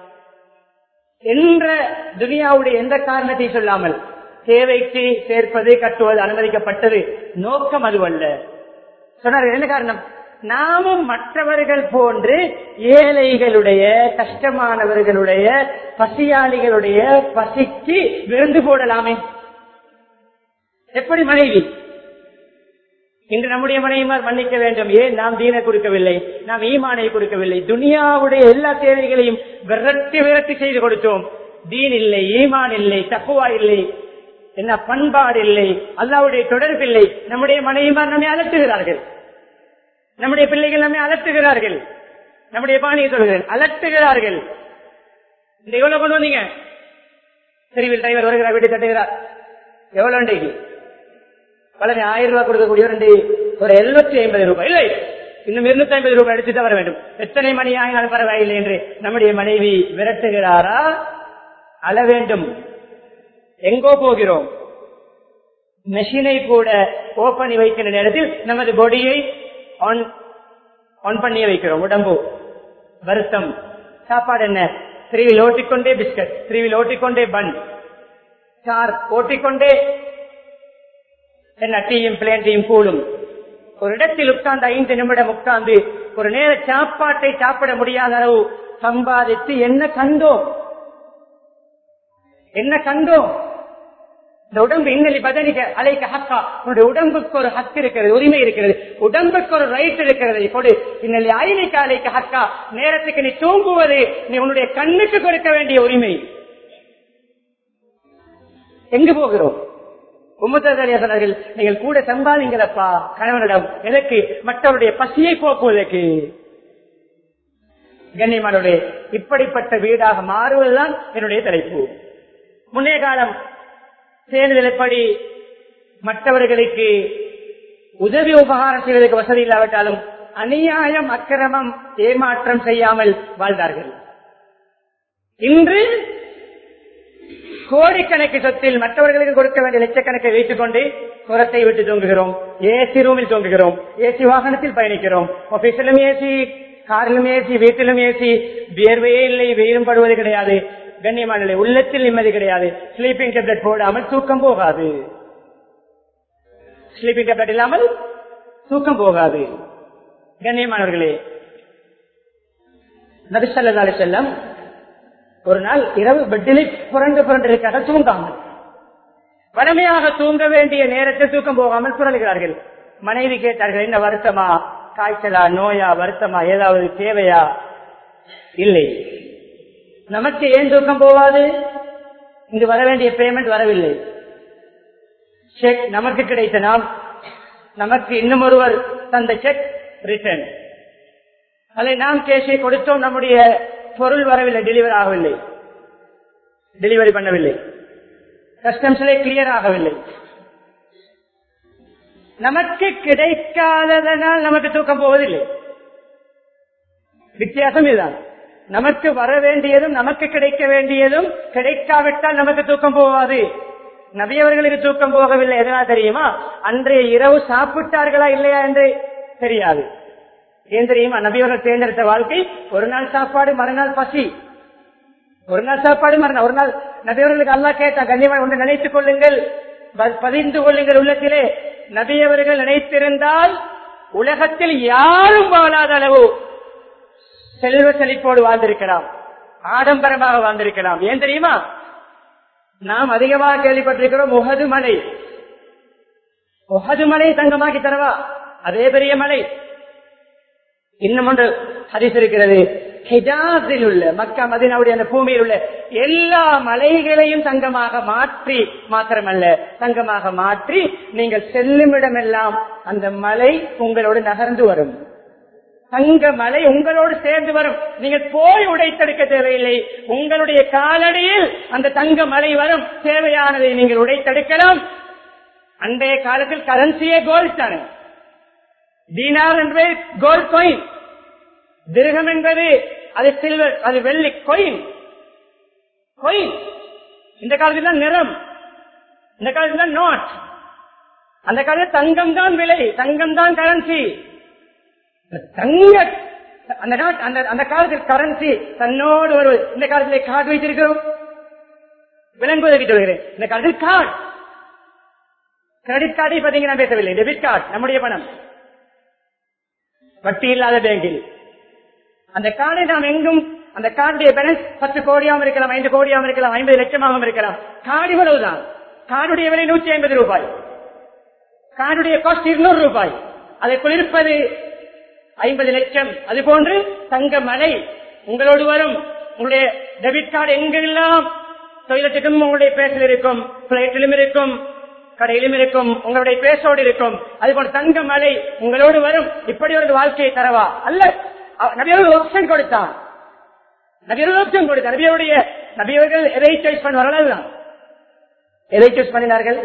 என்ற துனியாவுடைய எந்த காரணத்தை சொல்லாமல் தேவைக்கு சேர்ப்பது கட்டுவது அனுமதிக்கப்பட்டது நோக்கம் அதுவல்ல சொன்னார்கள் என்ன காரணம் நாமும் மற்றவர்கள் போன்று ஏழைகளுடைய கஷ்டமானவர்களுடைய பசியாளிகளுடைய பசிக்கு விருந்து போடலாமே எப்படி மனைவி இன்று நம்முடைய மனைவிமார் மன்னிக்க வேண்டும் ஏன் நாம் தீன கொடுக்கவில்லை நாம் ஈமானை கொடுக்கவில்லை துனியாவுடைய எல்லா தேவைகளையும் விரட்டி விரட்டி செய்து கொடுத்தோம் தீன் இல்லை ஈமான் இல்லை தக்குவா இல்லை என்ன பண்பாடு இல்லை அல்லாவுடைய தொடர்பு இல்லை நம்முடைய மனைவிமார் நம்மை அலட்டுகிறார்கள் நம்முடைய பிள்ளைகள் நம்மை அலட்டுகிறார்கள் நம்முடைய பாணியை சொல்கிறேன் அலட்டுகிறார்கள் இந்த எவ்வளவு கொண்டு வந்தீங்க தெருவில் டிரைவர் வருகிறார் வீட்டை தட்டுகிறார் எவ்வளவு இன்றைக்கு பலனை ஆயிரம் ரூபாய் கொடுக்கக்கூடிய ரெண்டு ஒரு எழுநூத்தி ஐம்பது ரூபாய் இல்லை இன்னும் இருநூத்தி ஐம்பது ரூபாய் எடுத்துட்டு வர வேண்டும் எத்தனை மணி ஆகினாலும் பரவாயில்லை என்று நம்முடைய மனைவி விரட்டுகிறாரா அழ வேண்டும் எங்கோ போகிறோம் மெஷினை கூட ஓபன் பண்ணி வைக்கிற நேரத்தில் நமது பொடியை ஆன் ஆன் பண்ணி வைக்கிறோம் உடம்பு வருத்தம் சாப்பாடு என்ன திருவில் ஓட்டிக்கொண்டே பிஸ்கட் திருவில் ஓட்டிக்கொண்டே பன் சார் ஓட்டிக்கொண்டே என்ன டீயும் பிளேன் கூடும் ஒரு இடத்தில் உட்கார்ந்து ஐந்து நிமிடம் உட்கார்ந்து ஒரு நேர சாப்பாட்டை சாப்பிட முடியாத அளவு சம்பாதித்து என்ன கண்டோம் என்ன கண்டோம் இந்த உடம்பு இன்னலி பதனிக்க அலைக்க ஹக்கா உன்னுடைய உடம்புக்கு ஒரு ஹக்கு இருக்கிறது உரிமை இருக்கிறது உடம்புக்கு ஒரு ரைட் இருக்கிறது கொடு இன்னலி அயலிக்க அலைக்க ஹக்கா நேரத்துக்கு நீ தூங்குவது நீ உன்னுடைய கண்ணுக்கு கொடுக்க வேண்டிய உரிமை எங்கு போகிறோம் உம்மத்தரியா சொன்னார்கள் நீங்கள் கூட சம்பாதிங்களப்பா கணவனிடம் எதற்கு மற்றவருடைய பசியை போக்குவதற்கு கண்ணியமானவர்களே இப்படிப்பட்ட வீடாக மாறுவதுதான் என்னுடைய தலைப்பு முன்னைய காலம் தேர்தல் எப்படி மற்றவர்களுக்கு உதவி உபகாரம் செய்வதற்கு வசதி இல்லாவிட்டாலும் அநியாயம் அக்கிரமம் ஏமாற்றம் செய்யாமல் வாழ்ந்தார்கள் இன்று கோடிக்கணக்கு சொத்தில் மற்றவர்களுக்கு கொடுக்க வேண்டிய லட்சக்கணக்கை வைத்துக் கொண்டு புறத்தை விட்டு தூங்குகிறோம் ஏசி ரூமில் தூங்குகிறோம் ஏசி வாகனத்தில் பயணிக்கிறோம் ஆபீஸிலும் ஏசி காரிலும் ஏசி வீட்டிலும் ஏசி வியர்வையே இல்லை வெயிலும் படுவது கிடையாது கண்ணியமான உள்ளத்தில் நிம்மதி கிடையாது ஸ்லீப்பிங் டேப்லெட் போடாமல் தூக்கம் போகாது ஸ்லீப்பிங் டேப்லெட் இல்லாமல் தூக்கம் போகாது கண்ணியமானவர்களே நபிசல்லி செல்லம் ஒரு நாள் இரவு பெட்டிலே புரண்டு புரண்டு இருக்காக தூங்காமல் வலிமையாக தூங்க வேண்டிய நேரத்தில் தூக்கம் போகாமல் புரளுகிறார்கள் மனைவி கேட்டார்கள் என்ன வருத்தமா காய்ச்சலா நோயா வருத்தமா ஏதாவது தேவையா இல்லை நமக்கு ஏன் தூக்கம் போவாது இங்கு வர வேண்டிய பேமெண்ட் வரவில்லை செக் நமக்கு கிடைத்த நாம் நமக்கு இன்னும் ஒருவர் தந்த செக் ரிட்டர்ன் அதை நாம் கேஷை கொடுத்தோம் நம்முடைய பொருள் வரவில்லை டெலிவரி ஆகவில்லை டெலிவரி பண்ணவில்லை கஸ்டம்ஸ்லே கிளியர் ஆகவில்லை நமக்கு கிடைக்காததனால் நமக்கு தூக்கம் போவதில்லை வித்தியாசம் இதுதான் நமக்கு வர வேண்டியதும் நமக்கு கிடைக்க வேண்டியதும் கிடைக்காவிட்டால் நமக்கு தூக்கம் போவாது நபியவர்களுக்கு தூக்கம் போகவில்லை எதனால் தெரியுமா அன்றைய இரவு சாப்பிட்டார்களா இல்லையா என்று தெரியாது ஏன் தெரியுமா நபியவர்கள் தேர்ந்தெடுத்த வாழ்க்கை ஒரு நாள் சாப்பாடு மறுநாள் பசி ஒரு நாள் சாப்பாடு மறுநாள் ஒரு நாள் நபியவர்களுக்கு அல்லா கேட்டா கண்ணியமான ஒன்று நினைத்துக் கொள்ளுங்கள் பதிந்து கொள்ளுங்கள் உள்ளத்திலே நபியவர்கள் நினைத்திருந்தால் உலகத்தில் யாரும் வாழாத அளவு செல்வ செழிப்போடு வாழ்ந்திருக்கலாம் ஆடம்பரமாக வாழ்ந்திருக்கலாம் ஏன் தெரியுமா நாம் அதிகமாக கேள்விப்பட்டிருக்கிறோம் உகது மலை உகது மலை தங்கமாக்கி தரவா அதே பெரிய மலை இன்னும் ஒன்று ஹரிஸ் இருக்கிறது ஹிஜாஸில் உள்ள மக்கா மதினாவுடைய அந்த பூமியில் உள்ள எல்லா மலைகளையும் தங்கமாக மாற்றி மாத்திரமல்ல தங்கமாக மாற்றி நீங்கள் செல்லும் இடமெல்லாம் அந்த மலை உங்களோடு நகர்ந்து வரும் தங்க மலை உங்களோடு சேர்ந்து வரும் நீங்கள் போய் உடைத்தெடுக்க தேவையில்லை உங்களுடைய காலடியில் அந்த தங்க மலை வரும் தேவையானதை நீங்கள் உடைத்தெடுக்கலாம் அன்றைய காலத்தில் கரன்சியே கோல்ட் தானே தீனார் என்பது கோல்ட் கோயின் திருகம் என்பது அது சில்வர் அது வெள்ளி கொயின் கொயின் இந்த காலத்தில் தான் நிறம் இந்த காலத்தில் தான் நோட் அந்த காலத்தில் தங்கம் தான் விலை தங்கம் தான் கரன்சி தங்க அந்த நாட் அந்த அந்த காலத்தில் கரன்சி தன்னோடு ஒரு இந்த காலத்தில் கார்டு வைத்திருக்கிறோம் விளங்குவதற்கு சொல்கிறேன் இந்த காலத்தில் கார்டு கிரெடிட் கார்டை பத்தி நான் பேசவில்லை டெபிட் கார்டு நம்முடைய பணம் வட்டி இல்லாத பேங்கில் அந்த கார்டை நாம் எங்கும் அந்த கார்டுடைய பேலன்ஸ் பத்து கோடியாகவும் இருக்கலாம் ஐந்து கோடியாகவும் இருக்கலாம் ஐம்பது லட்சமாகவும் இருக்கலாம் கார்டு இவ்வளவுதான் கார்டுடைய விலை நூற்றி ஐம்பது ரூபாய் கார்டுடைய காஸ்ட் இருநூறு ரூபாய் அதை குளிர்ப்பது ஐம்பது லட்சம் அது போன்று தங்க மலை உங்களோடு வரும் உங்களுடைய டெபிட் கார்டு எங்கெல்லாம் டொய்லெட்டுக்கும் உங்களுடைய பேசில் இருக்கும் பிளைட்டிலும் இருக்கும் கடையிலும் இருக்கும் உங்களுடைய பேசோடு இருக்கும் அது போல தங்க மலை உங்களோடு வரும் இப்படி ஒரு வாழ்க்கையை தரவா அல்ல நபியர்கள் ஆப்ஷன் கொடுத்தான் நபியர்கள் ஆப்ஷன் கொடுத்தார் நபியருடைய நபியவர்கள் எதை சாய்ஸ் பண்ணுவார்கள் அதுதான் எதை சூஸ் பண்ணினார்கள்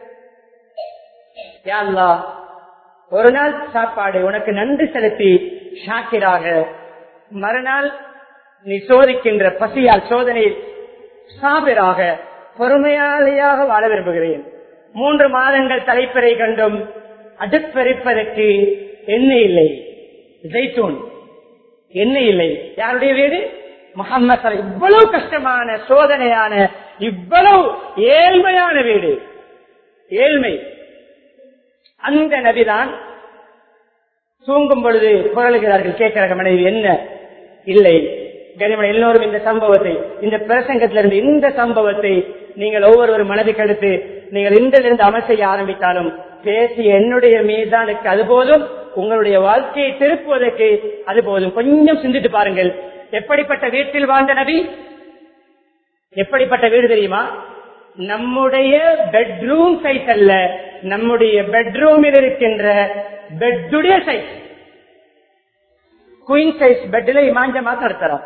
யா அல்லாஹ், ஒரு நாள் சாப்பாடு உனக்கு நன்றி செலுத்தி ஷாக்கிராக மறுநாள் நீ சோதிக்கின்ற பசியால் சோதனையில் சாபிராக பொறுமையாளியாக வாழ விரும்புகிறேன் மூன்று மாதங்கள் தலைப்பறை கண்டும் அடுப்பெரிப்பதற்கு எண்ணெய் இல்லை ஜெய்தூன் எண்ணெய் இல்லை யாருடைய வீடு முகம்மது இவ்வளவு கஷ்டமான சோதனையான இவ்வளவு ஏழ்மையான வீடு ஏழ்மை அந்த நபிதான் தூங்கும் பொழுது புரளுகிறார்கள் கேட்கிறார்கள் மனைவி என்ன இல்லை கனிமன் எல்லோரும் இந்த சம்பவத்தை இந்த பிரசங்கத்திலிருந்து இந்த சம்பவத்தை நீங்கள் ஒவ்வொருவரும் மனதுக்கு எடுத்து நீங்கள் இன்றிலிருந்து அமல் செய்ய ஆரம்பித்தாலும் பேசி என்னுடைய மீதானுக்கு அது போதும் உங்களுடைய வாழ்க்கையை திருப்புவதற்கு அது போதும் கொஞ்சம் சிந்தித்து பாருங்கள் எப்படிப்பட்ட வீட்டில் வாழ்ந்த நபி எப்படிப்பட்ட வீடு தெரியுமா நம்முடைய பெட்ரூம் சைஸ் அல்ல நம்முடைய பெட்ரூமில் இருக்கின்ற பெட்டுடைய சைஸ் குயின் சைஸ் பெட்ல இமாஞ்சமா நடத்தலாம்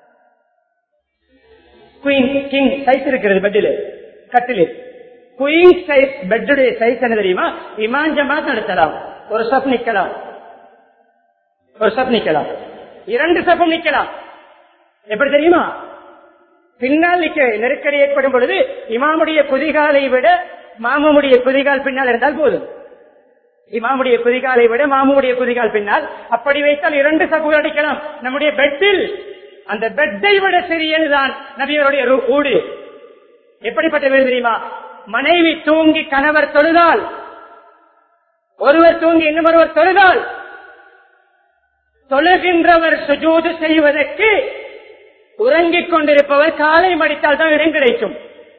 குயின் கிங் சைஸ் இருக்கிறது பெட்டில் கட்டில் குயின் சைஸ் பெட்டுடைய சைஸ் என்ன தெரியுமா இமாஞ்சமா நடத்தலாம் ஒரு சப் நிக்கலாம் ஒரு சப் நிக்கலாம் இரண்டு சப்பும் நிக்கலாம் எப்படி தெரியுமா பின்னால் நிக்க நெருக்கடி ஏற்படும் பொழுது இமாமுடைய குதிகாலை விட மாமுடைய குதிகால் பின்னால் இருந்தால் போதும் இமாமுடைய குதிகாலை விட மாமுடைய குதிகால் பின்னால் அப்படி வைத்தால் இரண்டு சப்புகள் அடிக்கலாம் நம்முடைய பெட்டில் அந்த பெட்டை விட சிறியதுதான் நபியருடைய ரு- ஊடு எப்படிப்பட்ட வீடு தெரியுமா மனைவி தூங்கி கணவர் தொழுதால் ஒருவர் தூங்கி இன்னும் ஒருவர் தொழுதால் தொழுகின்றவர் சுஜூது செய்வதற்கு உறங்கிக் கொண்டிருப்பவர் காலை மடித்தால் தான் இடம் கிடைக்கும்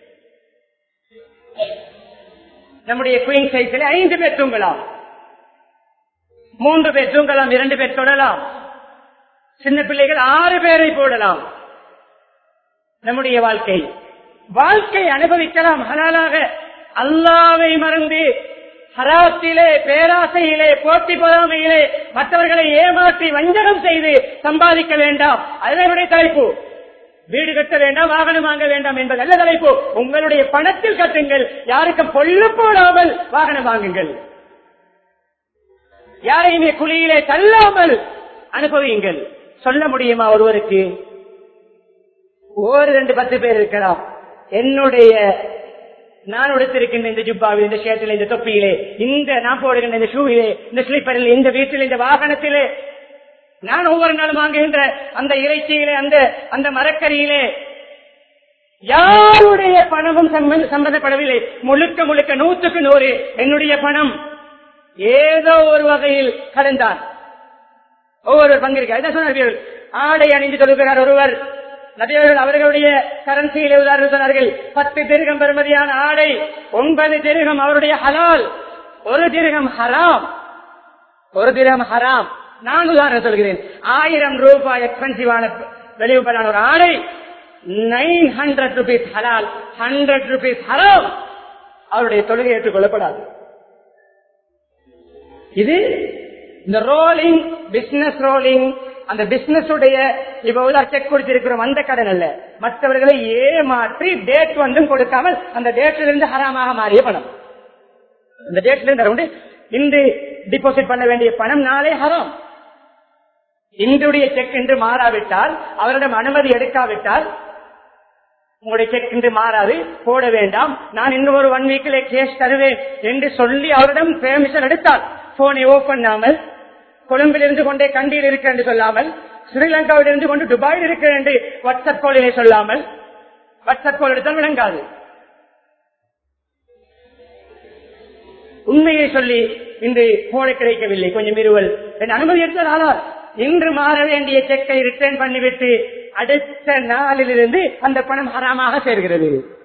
நம்முடைய குயின் சைக்கிள் ஐந்து பேர் தூங்கலாம் மூன்று பேர் தூங்கலாம் இரண்டு பேர் தொடலாம் சின்ன பிள்ளைகள் ஆறு பேரை போடலாம் நம்முடைய வாழ்க்கை வாழ்க்கை அனுபவிக்கலாம் ஹலாலாக அல்லாவை மறந்து ஹராத்திலே பேராசையிலே போட்டி பொறாமையிலே மற்றவர்களை ஏமாற்றி வஞ்சகம் செய்து சம்பாதிக்க வேண்டாம் அதனுடைய தலைப்பு வீடு கட்ட வேண்டாம் வாகனம் வாங்க வேண்டாம் என்பது அல்ல தலைப்பு உங்களுடைய பணத்தில் கட்டுங்கள் யாருக்கும் பொல்லு போடாமல் வாகனம் வாங்குங்கள் யாரையுமே குழியிலே தள்ளாமல் அனுபவியுங்கள் சொல்ல முடியுமா ஒருவருக்கு ஒரு ரெண்டு பத்து பேர் இருக்கலாம் என்னுடைய நான் உடுத்திருக்கின்ற இந்த ஜுப்பாவில் இந்த ஷேட்டில் இந்த தொப்பியிலே இந்த நான் போடுகின்ற இந்த ஷூவிலே இந்த ஸ்லீப்பரில் இந்த வீட்டில் இந்த வாகனத்திலே நான் ஒவ்வொரு நாளும் வாங்குகின்ற அந்த இறைச்சியிலே அந்த அந்த மரக்கரியிலே யாருடைய பணமும் சம்பந்த- சம்பந்தப்படவில்லை முழுக்க முழுக்க நூற்றுக்கு நூறு என்னுடைய பணம் ஏதோ ஒரு வகையில் கலந்தான் ஒவ்வொரு பங்கிருக்க என்ன சொன்னார்கள் ஆடை அணிந்து தொழுகிறார் ஒருவர் நபியவர்கள் அவர்களுடைய கரன்சியிலே உதாரணம் சொன்னார்கள் பத்து திருகம் பெறுமதியான ஆடை ஒன்பது திருகம் அவருடைய ஹலால் ஒரு திருகம் ஹராம் ஒரு திரம் ஹராம் நான் உதாரணம் சொல்கிறேன் ஆயிரம் ரூபாய் எக்ஸ்பென்சிவான வெளியுப்படான ஒரு ஆடை நைன் ஹண்ட்ரட் ருபீஸ் ஹலால் ஹண்ட்ரட் ருபீஸ் ஹராம் அவருடைய தொழுகை ஏற்றுக்கொள்ளப்படாது இது இந்த ரோலிங் பிசினஸ் ரோலிங் அந்த பிசினஸ் உடைய இப்ப செக் கொடுத்திருக்கிறோம் அந்த கடன் அல்ல மற்றவர்களை ஏமாற்றி டேட் வந்தும் கொடுக்காமல் அந்த டேட்ல இருந்து ஹராமாக மாறிய பணம் இந்த டேட்ல இருந்து அரை உண்டு. இன்று டிபாசிட் பண்ண வேண்டிய பணம் நாளே ஹராம் இன்றைய செக் என்று மாறாவிட்டால் அவரிடம் அனுமதி எடுக்காவிட்டால் உங்களுடைய செக் இன்று மாறாது போட வேண்டாம் நான் இன்னும் ஒரு ஒன் வீக்கில் கேஸ் தருவேன் என்று சொல்லி அவரிடம் பெர்மிஷன் எடுத்தார் போனை ஓபன் பண்ணாமல் கொழும்பில் இருந்து கொண்டே கண்டியில் இருக்க என்று சொல்லாமல் ஸ்ரீலங்காவில் இருந்து கொண்டு துபாயில் இருக்க என்று வாட்ஸ்அப் காலிலே சொல்லாமல் வாட்ஸ்அப் கால் எடுத்தால் விளங்காது உண்மையை சொல்லி இன்று போன கிடைக்கவில்லை கொஞ்சம் இருவல் என் அனுமதி எடுத்தால் ஆனால் இன்று மாற வேண்டிய செக்கை ரிட்டர்ன் பண்ணிவிட்டு அடுத்த நாளிலிருந்து அந்த பணம் ஹராமாக சேர்கிறது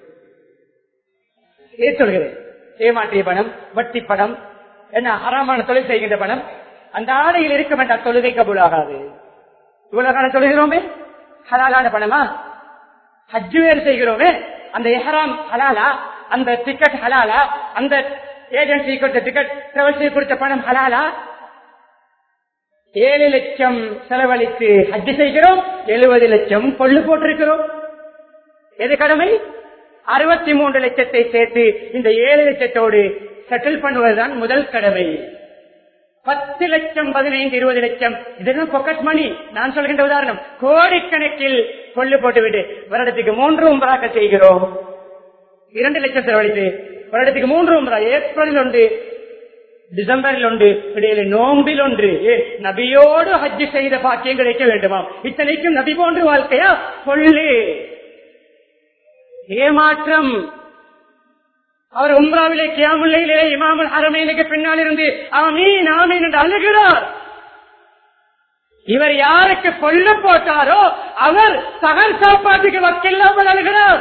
ஏ சொல்கிறேன் ஏமாற்றிய பணம் வட்டி பணம் என்ன ஹராமான தொழில் செய்கின்ற பணம் அந்த ஆடையில் இருக்க வேண்டாம் தொழுகை கபூலாகாது இவ்வளவு காலம் தொழுகிறோமே ஹலாலான பணமா ஹஜ் வேறு செய்கிறோமே அந்த எஹராம் ஹலாலா அந்த டிக்கெட் ஹலாலா அந்த ஏஜென்சி கொடுத்த டிக்கெட் டிராவல்ஸி கொடுத்த பணம் ஹலாலா ஏழு லட்சம் செலவழித்து ஹஜ் செய்கிறோம் எழுபது லட்சம் கொள்ளு போட்டிருக்கிறோம் எது கடமை அறுபத்தி மூன்று லட்சத்தை சேர்த்து இந்த ஏழு லட்சத்தோடு செட்டில் பண்ணுவதுதான் முதல் கடமை பத்து லட்சம் பதினைந்து இருபது லட்சம் இதெல்லாம் பொக்கெட் மணி நான் சொல்கின்ற உதாரணம் கோடிக்கணக்கில் கொள்ளு போட்டுவிட்டு வருடத்துக்கு மூன்று உம்பராக்க செய்கிறோம் இரண்டு லட்சம் செலவழித்து வருடத்துக்கு மூன்று உம்பரா ஏப்ரலில் ஒன்று டிசம்பரில் ஒன்று இடையில நோம்பில் ஒன்று ஏ, நபியோடு ஹஜ் செய்த பாக்கியம் கிடைக்க வேண்டுமாம் இத்தனைக்கும் நபி போன்ற வாழ்க்கையா கொள்ளு ஏமாற்றம் அவர் உம்ராவிலே கியாமுல்லையிலே இமாமுல் ஹரமேனுக்கு பின்னால் இருந்து ஆமீன் ஆமீன் என்று அழுகிறார் இவர் யாருக்கு கொல்ல போட்டாரோ அவர் சகல் சாப்பாட்டுக்கு வக்கில்லாமல் அழுகிறார்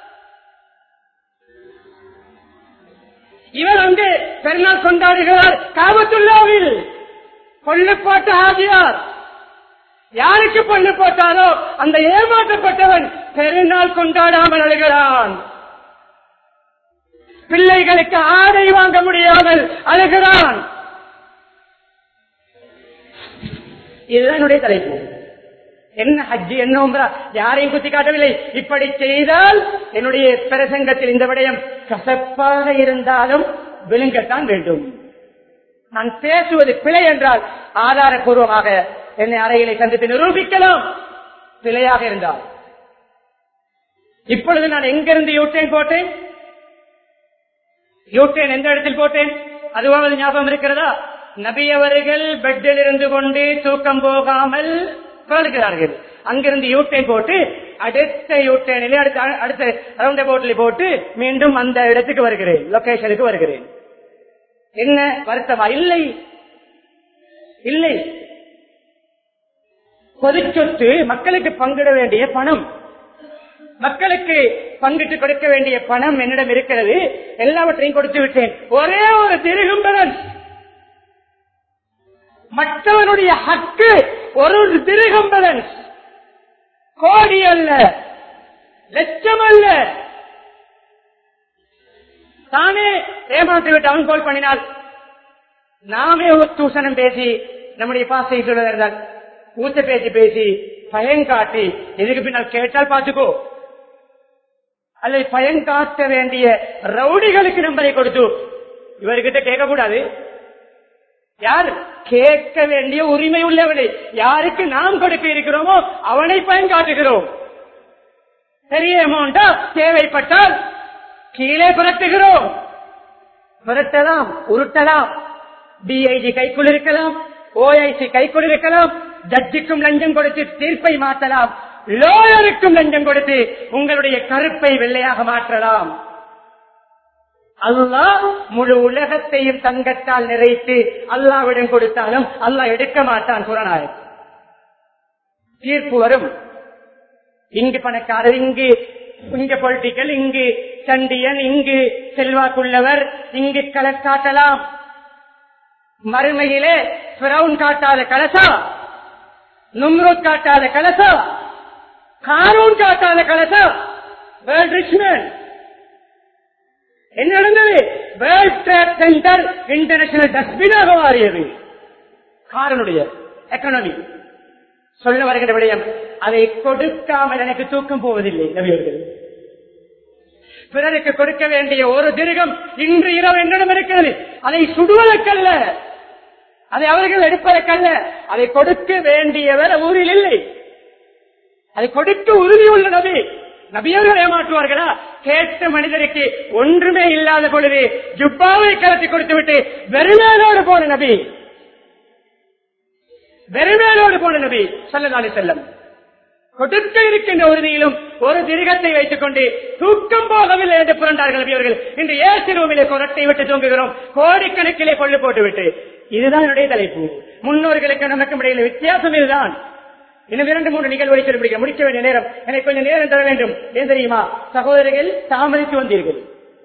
இவர் அங்கு பெருநாள் கொண்டாடுகிறார் காபத்துள்ளாவில் கொல்லு போட்ட ஆகியார் யாருக்கு கொல்லு போட்டாரோ அந்த ஏமாற்றப்பட்டவன் பெருநாள் கொண்டாடாமல் அழுகிறான் பிள்ளைகளுக்கு ஆடை வாங்க முடியாமல் அழுகிறான் இதுதான் என்னுடைய தலைப்பு என்ன ஹஜ்ஜி என்ன உம்ரா யாரையும் குத்தி காட்டவில்லை இப்படி செய்தால் என்னுடைய பிரசங்கத்தில் இந்த விடயம் கசப்பாக இருந்தாலும் விழுங்கத்தான் வேண்டும் நான் பேசுவது பிழை என்றால் ஆதாரபூர்வமாக என்னை அறைகளை சந்தித்து நிரூபிக்கலாம் பிழையாக இருந்தால் இப்பொழுது நான் எங்கிருந்து யூட்டேன் போட்டேன் யூட்டேன் எந்த இடத்தில் போட்டேன் அதுவாவது ஞாபகம் இருக்கிறதா நபி அவர்கள் பெட்டில் இருந்து கொண்டு தூக்கம் போகாமல் புரளுகிறார்கள் அங்கிருந்து யூட்டேன் போட்டு அடுத்த யூட்டேனில் அடுத்த அடுத்த ரவுண்ட் போட்டில் போட்டு மீண்டும் அந்த இடத்துக்கு வருகிறேன் லொகேஷனுக்கு வருகிறேன் என்ன வருத்தமா இல்லை இல்லை பொதுச்சொத்து மக்களுக்கு பங்கிட வேண்டிய பணம் மக்களுக்கு பங்கிட்டு கொடுக்க வேண்டிய பணம் என்னிடம் இருக்கிறது எல்லாவற்றையும் கொடுத்து விட்டேன் ஒரே ஒரு திருகும் பேலன்ஸ் மற்றவனுடைய ஹக்கு ஒரு திருகம் பேலன்ஸ் கோடி அல்ல லட்சம் அல்ல தானே ஏமாற்றி விட்டு அவன் கோல் பண்ணினால் நாமே ஒரு தூசணம் பேசி நம்முடைய பாசை சொல்வதால் ஊத்த பேசி பேசி பயங்காட்டி இதுக்கு பின்னால் கேட்டால் பார்த்துக்கோ அல்லது பயங்காட்ட வேண்டிய ரவுடிகளுக்கு நம்பரை கொடுத்து இவர்கிட்ட கேட்கக்கூடாது யார் கேட்க வேண்டிய உரிமை உள்ளவனை யாருக்கு நாம் கொடுக்க இருக்கிறோமோ அவனை பயன்காட்டுகிறோம் பெரிய அமௌண்டா தேவைப்பட்டால் கீழே புரட்டுகிறோம் புரட்டலாம் உருட்டலாம் டிஐஜி கைக்குள் இருக்கலாம் ஓஐசி கைக்குள் இருக்கலாம் ஜட்ஜுக்கும் லஞ்சம் கொடுத்து தீர்ப்பை மாற்றலாம் லோயருக்கும் லஞ்சம் கொடுத்து உங்களுடைய கருப்பை வெள்ளையாக மாற்றலாம் அல்லாஹ் முழு உலகத்தையும் தங்கத்தால் நிறைத்து அல்லாவிடம் கொடுத்தாலும் அல்லாஹ் எடுக்க மாட்டான் குரானாய் தீர்ப்பு வரும் இங்கு பணக்காரர் இங்கு இங்கு பொலிட்டிக்கல் இங்கு சண்டியன் இங்கு செல்வாக்குள்ளவர் இங்கு கலர் காட்டலாம் மறுமையிலே பிரவுன் காட்டாத கலசா நும்ருத் காட்டாத கலசா காரூன் காட்டாத கலசா வேர்ல்ட் ரிச்மேன் என்ன நடந்தது வேர்ல்ட் ட்ரேட் சென்டர் இன்டர்நேஷனல் டஸ்ட்பினாக மாறியது காரனுடைய எக்கனாமி சொல்ல வருகிற விடயம் அதை கொடுக்காமல் எனக்கு தூக்கம் போவதில்லை நபியர்கள் பிறருக்கு கொடுக்க வேண்டிய ஒரு திருகம் இன்று இரவு என்னிடம் இருக்கிறது அதை சுடுவதற்கல்ல அதை அவர்கள் எடுப்பதற்கல்ல அதை கொடுக்க வேண்டியவர் ஊரில் இல்லை அதை கொடுக்க உறுதி உள்ள நபி நபியவர்கள் ஏமாற்றுவார்களா கேட்ட மனிதருக்கு ஒன்றுமே இல்லாத பொழுது ஜுப்பாவை கலத்தி கொடுத்து விட்டு வெறுமேலோடு போன நபி வெறுமேலோடு போன நபி சொல்லதாலே செல்லம் கொடுக்க இருக்கின்ற உறுதியிலும் ஒரு திருகத்தை வைத்துக் கொண்டு தூக்கம் போகவில்லை என்று புரண்டார்கள் நபியவர்கள் இன்று ஏசி ரூமிலே கொரட்டை விட்டு தூங்குகிறோம் கோடிக்கணக்கிலே கொள்ளு போட்டு விட்டு இதுதான் என்னுடைய தலைப்பு முன்னோர்களுக்கு நமக்கும் இடையில வித்தியாசம் இதுதான் இன்னும் இரண்டு மூன்று நிகழ்வுகளை சொல்லி முடிக்க முடிக்க வேண்டிய நேரம் எனக்கு கொஞ்சம் நேரம் தர வேண்டும் ஏன் தெரியுமா சகோதரர்கள் தாமதித்து வந்தீர்கள்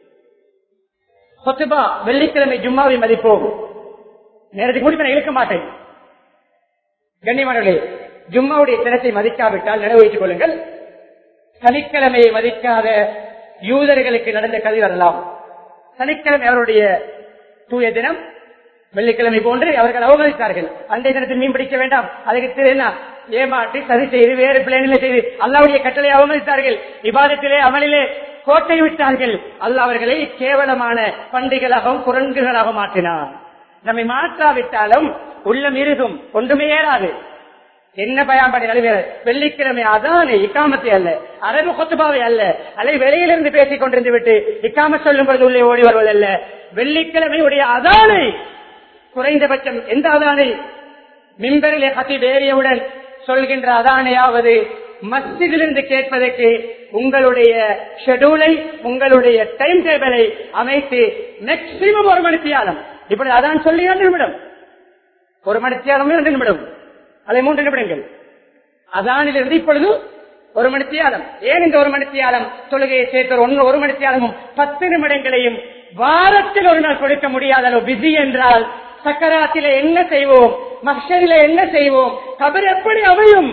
சொத்துபா வெள்ளிக்கிழமை ஜும்மாவை மதிப்போம் நேரத்துக்கு முடிவு நான் இழுக்க மாட்டேன் கண்ணியமானவர்களே ஜும்மாவுடைய தினத்தை மதிக்காவிட்டால் நினைவு வைத்துக் கொள்ளுங்கள் சனிக்கிழமையை மதிக்காத யூதர்களுக்கு நடந்த கதை வரலாம் சனிக்கிழமை அவருடைய தூய தினம் வெள்ளிக்கிழமை போன்று அவர்கள் அவமதித்தார்கள் அன்றைய தினத்தில் மீன் பிடிக்க வேண்டாம் அதுக்கு தெரியுமா ஏமாற்றி சதி செய்து வேறு பிளேனிலே செய்து அல்லாவுடைய கட்டளை அவமதித்தார்கள் விவாதத்திலே அமலிலே கோட்டை விட்டார்கள் அல்ல அவர்களை கேவலமான பண்டிகளாகவும் குரங்குகளாக மாற்றினார் நம்மை மாற்றாவிட்டாலும் உள்ளம் இருக்கும் ஒன்றுமே ஏறாது என்ன பயன்படுத்தி வெள்ளிக்கிழமை அதான் இக்காமத்தை அல்ல அரபு கொத்துபாவை அல்ல அல்லது வெளியிலிருந்து பேசிக் கொண்டிருந்து விட்டு இக்காம சொல்லும் பொழுது உள்ளே ஓடி வருவதல்ல வெள்ளிக்கிழமை உடைய அதானை குறைந்தபட்சம் எந்த அதானை மிம்பரிலே கத்தி வேறியவுடன் சொல்கின்ற அதானையாவது மஸ்ஜிதிலிருந்து கேட்பதற்கு உங்களுடைய ஷெடியூலை உங்களுடைய டைம் டேபிளை அமைத்து மேக்சிமம் ஒரு மணித்தியாலம் இப்படி அதான் சொல்லி இரண்டு நிமிடம் ஒரு மணித்தியாலம் இரண்டு நிமிடம் அதை மூன்று நிமிடங்கள் அதானிலிருந்து இப்பொழுது ஒரு மணித்தியாலம் ஏன் இந்த ஒரு மணித்தியாலம் தொழுகையை சேர்த்த ஒன்று ஒரு மணித்தியாலமும் பத்து நிமிடங்களையும் வாரத்தில் ஒரு நாள் கொடுக்க முடியாத அளவு பிஸி என்றால் சக்கராத்தில என்ன செய்வோம் மக்ஷரில என்ன செய்வோம் கபர் எப்படி அமையும்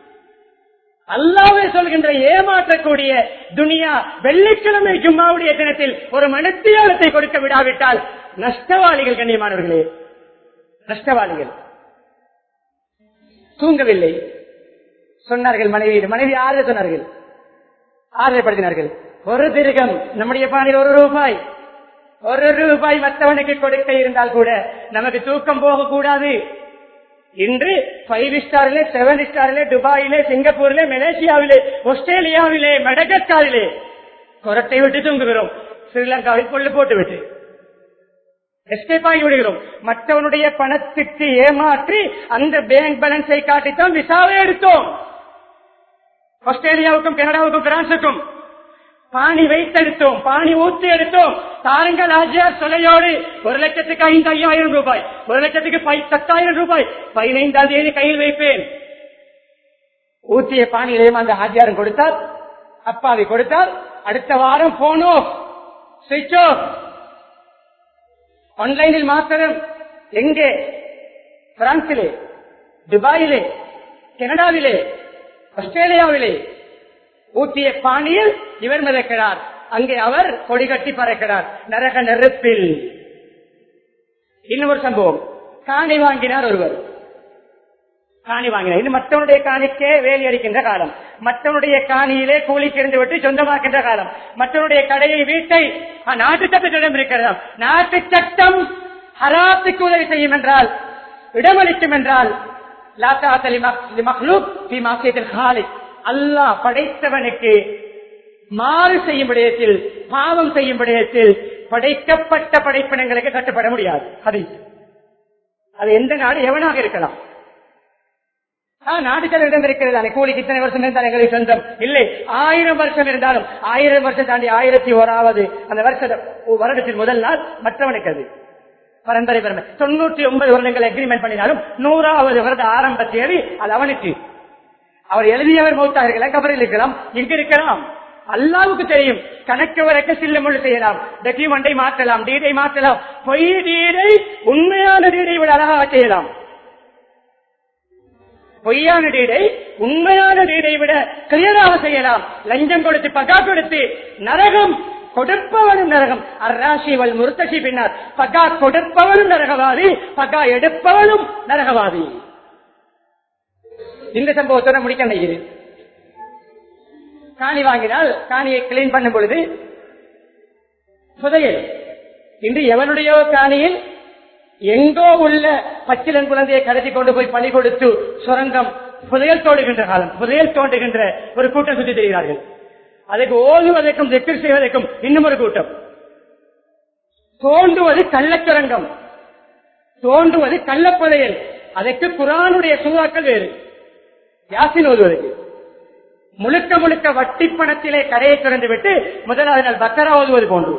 அல்லாவே சொல்கின்ற ஏமாற்றக்கூடிய துனியா வெள்ளிக்கிழமை ஜும்மாவுடைய தினத்தில் ஒரு மனத்தியாலத்தை கொடுக்க விடாவிட்டால் நஷ்டவாளிகள் கண்ணியமானவர்களே நஷ்டவாளிகள் தூங்கவில்லை சொன்னார்கள் மனைவி மனைவி ஆறு சொன்னார்கள் ஆறுதல்படுத்தினார்கள் ஒரு திருகம் நம்முடைய பாணியில் ஒரு ரூபாய் ஒரு ரூபாய் மற்றவனுக்கு கொடுக்க இருந்தால் கூட நமக்கு தூக்கம் போகக்கூடாது இன்று ஃபைவ் ஸ்டாரிலே செவன் ஸ்டாரிலே துபாயிலே சிங்கப்பூரிலே மலேசியாவிலே ஆஸ்திரேலியாவிலே மெடகஸ்காரிலே கொரட்டை விட்டு தூங்குகிறோம் ஸ்ரீலங்காவில் கொள்ளு போட்டு விட்டு எஸ்கேப் ஆகி விடுகிறோம் மற்றவனுடைய பணத்துக்கு ஏமாற்றி அந்த பேங்க் பேலன்ஸை காட்டித்தான் விசாவை எடுத்தோம் ஆஸ்திரேலியாவுக்கும் கனடாவுக்கும் பிரான்சுக்கும் பாணி வைத்தெடுத்தோம் பாணி ஊற்றி எடுத்தோம் தாருங்கள் ஆஜியார் சொலையோடு ஒரு லட்சத்துக்கு ஐந்து ஐயாயிரம் ரூபாய் ஒரு லட்சத்துக்கு பை- பத்தாயிரம் ரூபாய் பதினைந்தாம் தேதி கையில் வைப்பேன் ஊற்றிய பாணியிலேயும் அந்த ஆஜியாரும் கொடுத்தார் அப்பாவி கொடுத்தார் அடுத்த வாரம் போனோ சுவிட்ச் ஆஃப் ஆன்லைனில் மாத்திரம் எங்கே பிரான்சிலே துபாயிலே கனடாவிலே ஆஸ்திரேலியாவிலே ஊட்டிய பாணியில் இவர் மிதக்கிறார் அங்கே அவர் கொடி கட்டி பறக்கிறார் நரக நெருப்பில் இன்னொரு சம்பவம் காணி வாங்கினார் ஒருவர் காணி வாங்கினார் இது மற்றவனுடைய காணிக்கே வேலி அடிக்கின்ற காலம் மற்றவனுடைய காணியிலே கூலிக்கு இருந்து விட்டு சொந்தமாக்கின்ற காலம் மற்றவனுடைய கடையை வீட்டை ஆ, நாட்டு சட்டத்திடம் இருக்கிறதா நாட்டு சட்டம் ஹராத்துக்கு உதவி செய்யும் என்றால் இடமளிக்கும் என்றால் அல்லாஹ் படைத்தவனுக்கு மாறு செய்யும் விடயத்தில் பாவம் செய்யும் விடயத்தில் படைக்கப்பட்ட படைப்பினங்களுக்கு கட்டுப்பட முடியாது அது அது எந்த நாடு எவனாக இருக்கலாம் நாடுகளிடம் இருக்கிறது கூலிக்கு இத்தனை வருஷம் இருந்தால் எங்களுக்கு சொந்தம் இல்லை ஆயிரம் வருஷம் இருந்தாலும் ஆயிரம் வருஷம் தாண்டி ஆயிரத்தி ஓராவது அந்த வருஷ வருடத்தின் முதல் நாள் மற்றவனுக்கு அது பரம்பரை பரம்பரை தொண்ணூற்றி ஒன்பது வருடங்கள் அக்ரிமெண்ட் பண்ணினாலும் நூறாவது வருட ஆரம்ப தேதி அது அவனுக்கு அவர் எழுதியவர் மூத்தாக இருக்கலாம் கபரில் இருக்கலாம் இங்க இருக்கலாம் அல்லாவுக்கு தெரியும் கணக்கு வரைக்க சில்லமுள் செய்யலாம் டாக்குமெண்டை மாற்றலாம் டீடை மாற்றலாம் பொய் டீடை உண்மையான டீடை விட அழகாக செய்யலாம் பொய்யான டீடை உண்மையான டீடை விட கிளியராக செய்யலாம் லஞ்சம் கொடுத்து பகா கொடுத்து நரகம் கொடுப்பவனும் நரகம் அராசிவல் முருத்தசி பின்னர் பகா கொடுப்பவனும் நரகவாதி பகா எடுப்பவனும் நரகவாதி இந்த சம்பவத்தோட முடிக்க நினைக்கிறேன் காணி வாங்கினால் காணியை கிளீன் பண்ணும் பொழுது புதையல் இன்று எவனுடைய காணியில் எங்கோ உள்ள பச்சிலன் குழந்தையை கடத்தி கொண்டு போய் பணி கொடுத்து சுரங்கம் புதையல் தோண்டுகின்ற காலம் புதையல் தோண்டுகின்ற ஒரு கூட்டம் சுற்றி தெரிகிறார்கள் அதுக்கு ஓதுவதற்கும் திக்கர் செய்வதற்கும் இன்னும் ஒரு கூட்டம் தோண்டுவது கள்ளச்சுரங்கம் தோண்டுவது கள்ளப்புதையல் அதற்கு குரானுடைய சூறாக்கள் வேறு யாசின் ஓதுவதற்கு முழுக்க முழுக்க வட்டி பணத்திலே கரையை திறந்து விட்டு முதலாவது நாள் பக்கரா ஓதுவது போன்று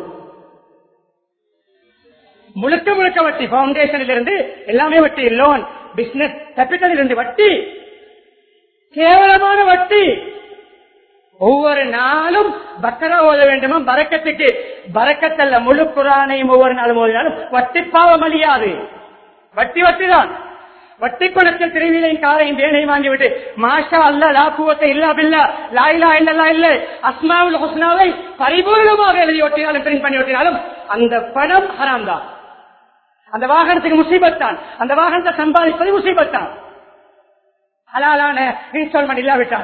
முழுக்க முழுக்க வட்டி பவுண்டேஷனில் இருந்து எல்லாமே வட்டி லோன் பிசினஸ் கேபிட்டல் இருந்து வட்டி கேவலமான வட்டி ஒவ்வொரு நாளும் பக்கரா ஓத வேண்டுமா பறக்கத்துக்கு பறக்கத்தல்ல முழு குரானையும் ஒவ்வொரு நாளும் ஓதினாலும் வட்டி பாவம் அழியாது வட்டி வட்டிதான் வட்டி பணத்தில் திருவிழையின் காரையும் தேனையும் வாங்கிவிட்டு மாஷா அல்ல லாக்குவத்தை இல்லா பில்லா லாயிலா இல்லல்லா இல்ல அஸ்மாவுல் ஹுஸ்னாவை பரிபூர்ணமாக எழுதி ஒட்டினாலும் பிரிண்ட் பண்ணி ஒட்டினாலும் அந்த பணம் ஹராம் தான் அந்த வாகனத்துக்கு முசீபத் தான் அந்த வாகனத்தை சம்பாதிப்பது முசீபத் தான் ஹலாலான இன்ஸ்டால்மெண்ட் இல்லாவிட்டால்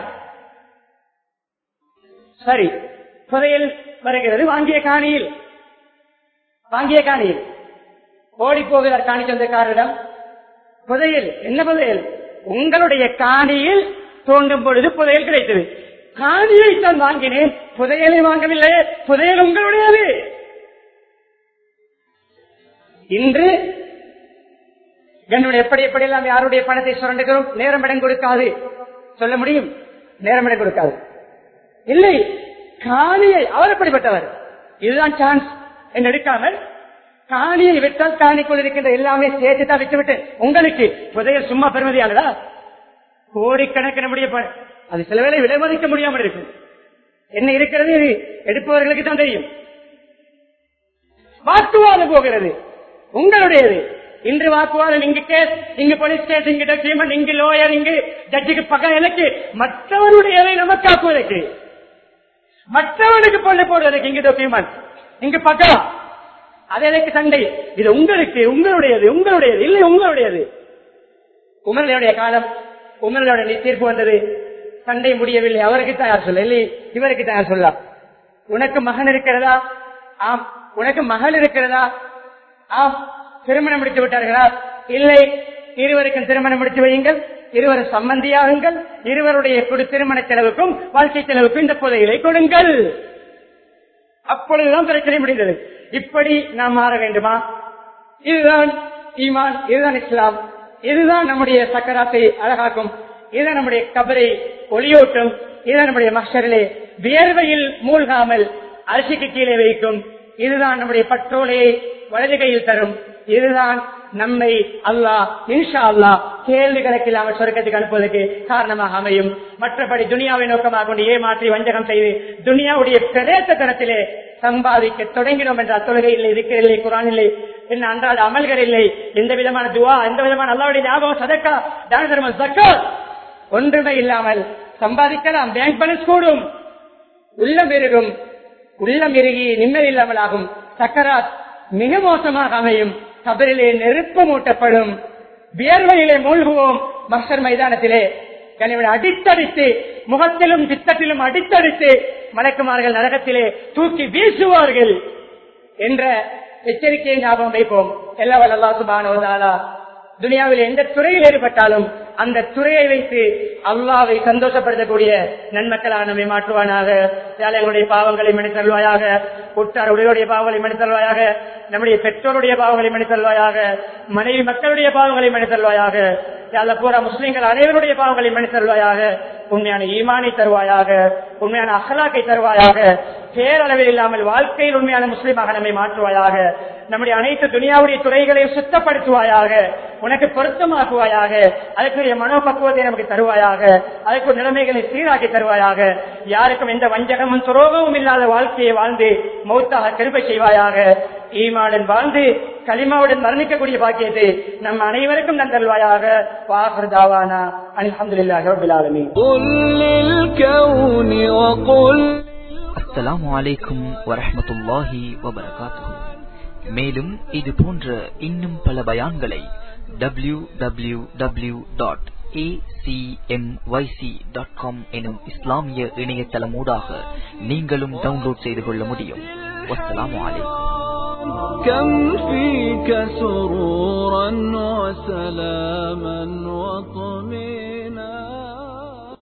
சரி புதையல் வருகிறது வாங்கிய காணியில் வாங்கிய காணியில் ஓடி போகிறார் காணி சொந்தக்காரரிடம் புதையல் என்ன புதையல் உங்களுடைய காணியில் தோண்டும் பொழுது புதையல் கிடைத்தது காணியை தான் வாங்கினேன் புதையலை வாங்கவில்லை புதையல் உங்களுடையது இன்று என்னுடைய எப்படி எப்படி எல்லாம் யாருடைய பணத்தை சுரண்டுகிறோம் நேரம் இடம் கொடுக்காது சொல்ல முடியும் நேரம் இடம் கொடுக்காது இல்லை காணியை அவர் எப்படிப்பட்டவர் இதுதான் சான்ஸ் என்று எடுக்காமல் காணியை விட்டால் காணிக்குள் இருக்கின்ற எல்லாமே சேர்த்து தான் விட்டு விட்டு உங்களுக்கு புதையல் சும்மா பெருமதியானதா கோடிக்கணக்கின முடிய ப- அது சில வேளை விலை மதிக்க முடியாமல் இருக்கும் என்ன இருக்கிறது இது எடுப்பவர்களுக்கு தான் தெரியும் வாக்குவாதம் போகிறது உங்களுடையது இன்று வாக்குவாதம் இங்கு கேஸ் இங்கு போலீஸ் கேஸ் இங்கு டாக்குமெண்ட் இங்கு லோயர் இங்கு ஜட்ஜுக்கு பக்கம் எனக்கு மற்றவருடையதை நமக்காக்குவதற்கு மற்றவனுக்கு பொண்ணு போடுவதற்கு இங்கு டாக்குமெண்ட் இங்கு பக்கம் அது எனக்கு சண்டை இது உங்களுக்கு உங்களுடையது உங்களுடையது இல்லை உங்களுடையது உமருடைய காலம் உமரோட தீர்ப்பு வந்தது சண்டை முடியவில்லை அவருக்கு தயார் சொல்ல இல்லை இவருக்கு தயார் சொல்லலாம் உனக்கு மகன் இருக்கிறதா ஆம் உனக்கு மகள் இருக்கிறதா ஆம் திருமணம் முடித்து விட்டார்களா இல்லை இருவருக்கும் திருமணம் முடித்து வையுங்கள் இருவரும் சம்பந்தியாகுங்கள் இருவருடைய குடு- திருமண செலவுக்கும் வாழ்க்கை செலவுக்கும் இந்த புதையிலை கொடுங்கள் அப்பொழுதுதான் பிரச்சனை முடிந்தது இப்படி நாம் மாற வேண்டுமா இதுதான் ஈமான் இதுதான் இஸ்லாம் இதுதான் நம்முடைய சக்கராத்தை அழகாக்கும் இதுதான் நம்முடைய கபரை ஒளியூட்டும் இதுதான் நம்முடைய மஷரிலே வியர்வையில் மூழ்காமல் அரிசிக்கு கீழே வைக்கும் இதுதான் நம்முடைய பற்றோலையை வலது கையில் தரும் இதுதான் நம்மை அல்லாஹ் இன்ஷா அல்லாஹ் கேள்வி கணக்கில்லாமல் சொர்க்கத்துக்கு அனுப்புவதற்கு காரணமாக அமையும் மற்றபடி துனியாவை நோக்கமாக கொண்டு ஏமாற்றி வஞ்சகம் செய்து துனியாவுடைய பிரதேசத்தனத்திலே சம்பாதிக்க தொடங்கினோம் என்றால் தொழுகை இல்லை இருக்கிற இல்லை குரான் இல்லை என்ன அன்றாட அமல்கள் இல்லை எந்த விதமான துவா எந்த விதமான அல்லாவுடைய ஞாபகம் சதக்கா தான தர்மம் ஜக்காத் ஒன்றுமே இல்லாமல் சம்பாதிக்கலாம் பேங்க் பேலன்ஸ் கூடும் உள்ளம் பெருகும் உள்ளம் இறுகி நிம்மதி இல்லாமல் ஆகும் சக்கராத் மிக மோசமாக அமையும் கபரிலே நெருப்பு மூட்டப்படும் வியர்வையிலே மூழ்குவோம் மஸ்டர் மைதானத்திலே கனிவன் அடித்தடித்து முகத்திலும் சித்தத்திலும் அடித்தடித்து மலக்குமார்கள் நரகத்திலே தூக்கி வீசுவார்கள் என்ற எச்சரிக்கையை ஞாபகம் வைப்போம் எல்லா வல்லா சுபானோதாலா துனியாவில் எந்த துறையில் ஈடுபட்டாலும் அந்த துறையை வைத்து அல்லாவை சந்தோஷப்படுத்தக்கூடிய நன்மக்களாக நம்மை மாற்றுவானாக ஏழைகளுடைய பாவங்களை மன்னித்தல்வாயாக உற்றார் உடையோடைய பாவங்களை மன்னித்தல்வாயாக நம்முடைய பெற்றோருடைய பாவங்களை மன்னித்தல்வாயாக மனைவி மக்களுடைய பாவங்களை மன்னித்தல்வாயாக யாழ பூரா முஸ்லிம்கள் அனைவருடைய பாவங்களை மன்னித்தல்வாயாக உண்மையான ஈமானை தருவாயாக உண்மையான அகலாக்கை தருவாயாக பேரளவில் இல்லாமல் வாழ்க்கையில் உண்மையான முஸ்லீமாக நம்மை மாற்றுவாயாக நம்முடைய அனைத்து துனியாவுடைய துறைகளையும் சுத்தப்படுத்துவாயாக உனக்கு பொருத்தமாக்குவாயாக அதற்குரிய மனோபக்குவத்தை நமக்கு தருவாயாக அதற்கு நிலைமைகளை சீராக்கி தருவாயாக யாருக்கும் எந்த வஞ்சகமும் துரோகமும் இல்லாத வாழ்க்கையை வாழ்ந்து மௌத்தாக கிருபை செய்வாயாக ஈமாவுடன் வாழ்ந்து களிமாவுடன் மரணிக்கக்கூடிய பாக்கியத்தை நம் அனைவருக்கும் நந்தல்வாயாக வாகர்தாவானா அலமதுல்லாஹி ரபில் ஆலமீன் قل للكون وقل அஸ்ஸலாமு அலைக்கும் வரஹ்மத்துல்லாஹி வபரகாத்துஹு மேலும் இது போன்ற இன்னும் பல பயான்களை W W W dot dot com எனும் இஸ்லாமிய இணையதளமூடாக நீங்களும் டவுன்லோட் செய்து கொள்ள முடியும் வஸ்ஸலாமு அலைக்கும் كم فيك سرورا وسلاما وطمئنا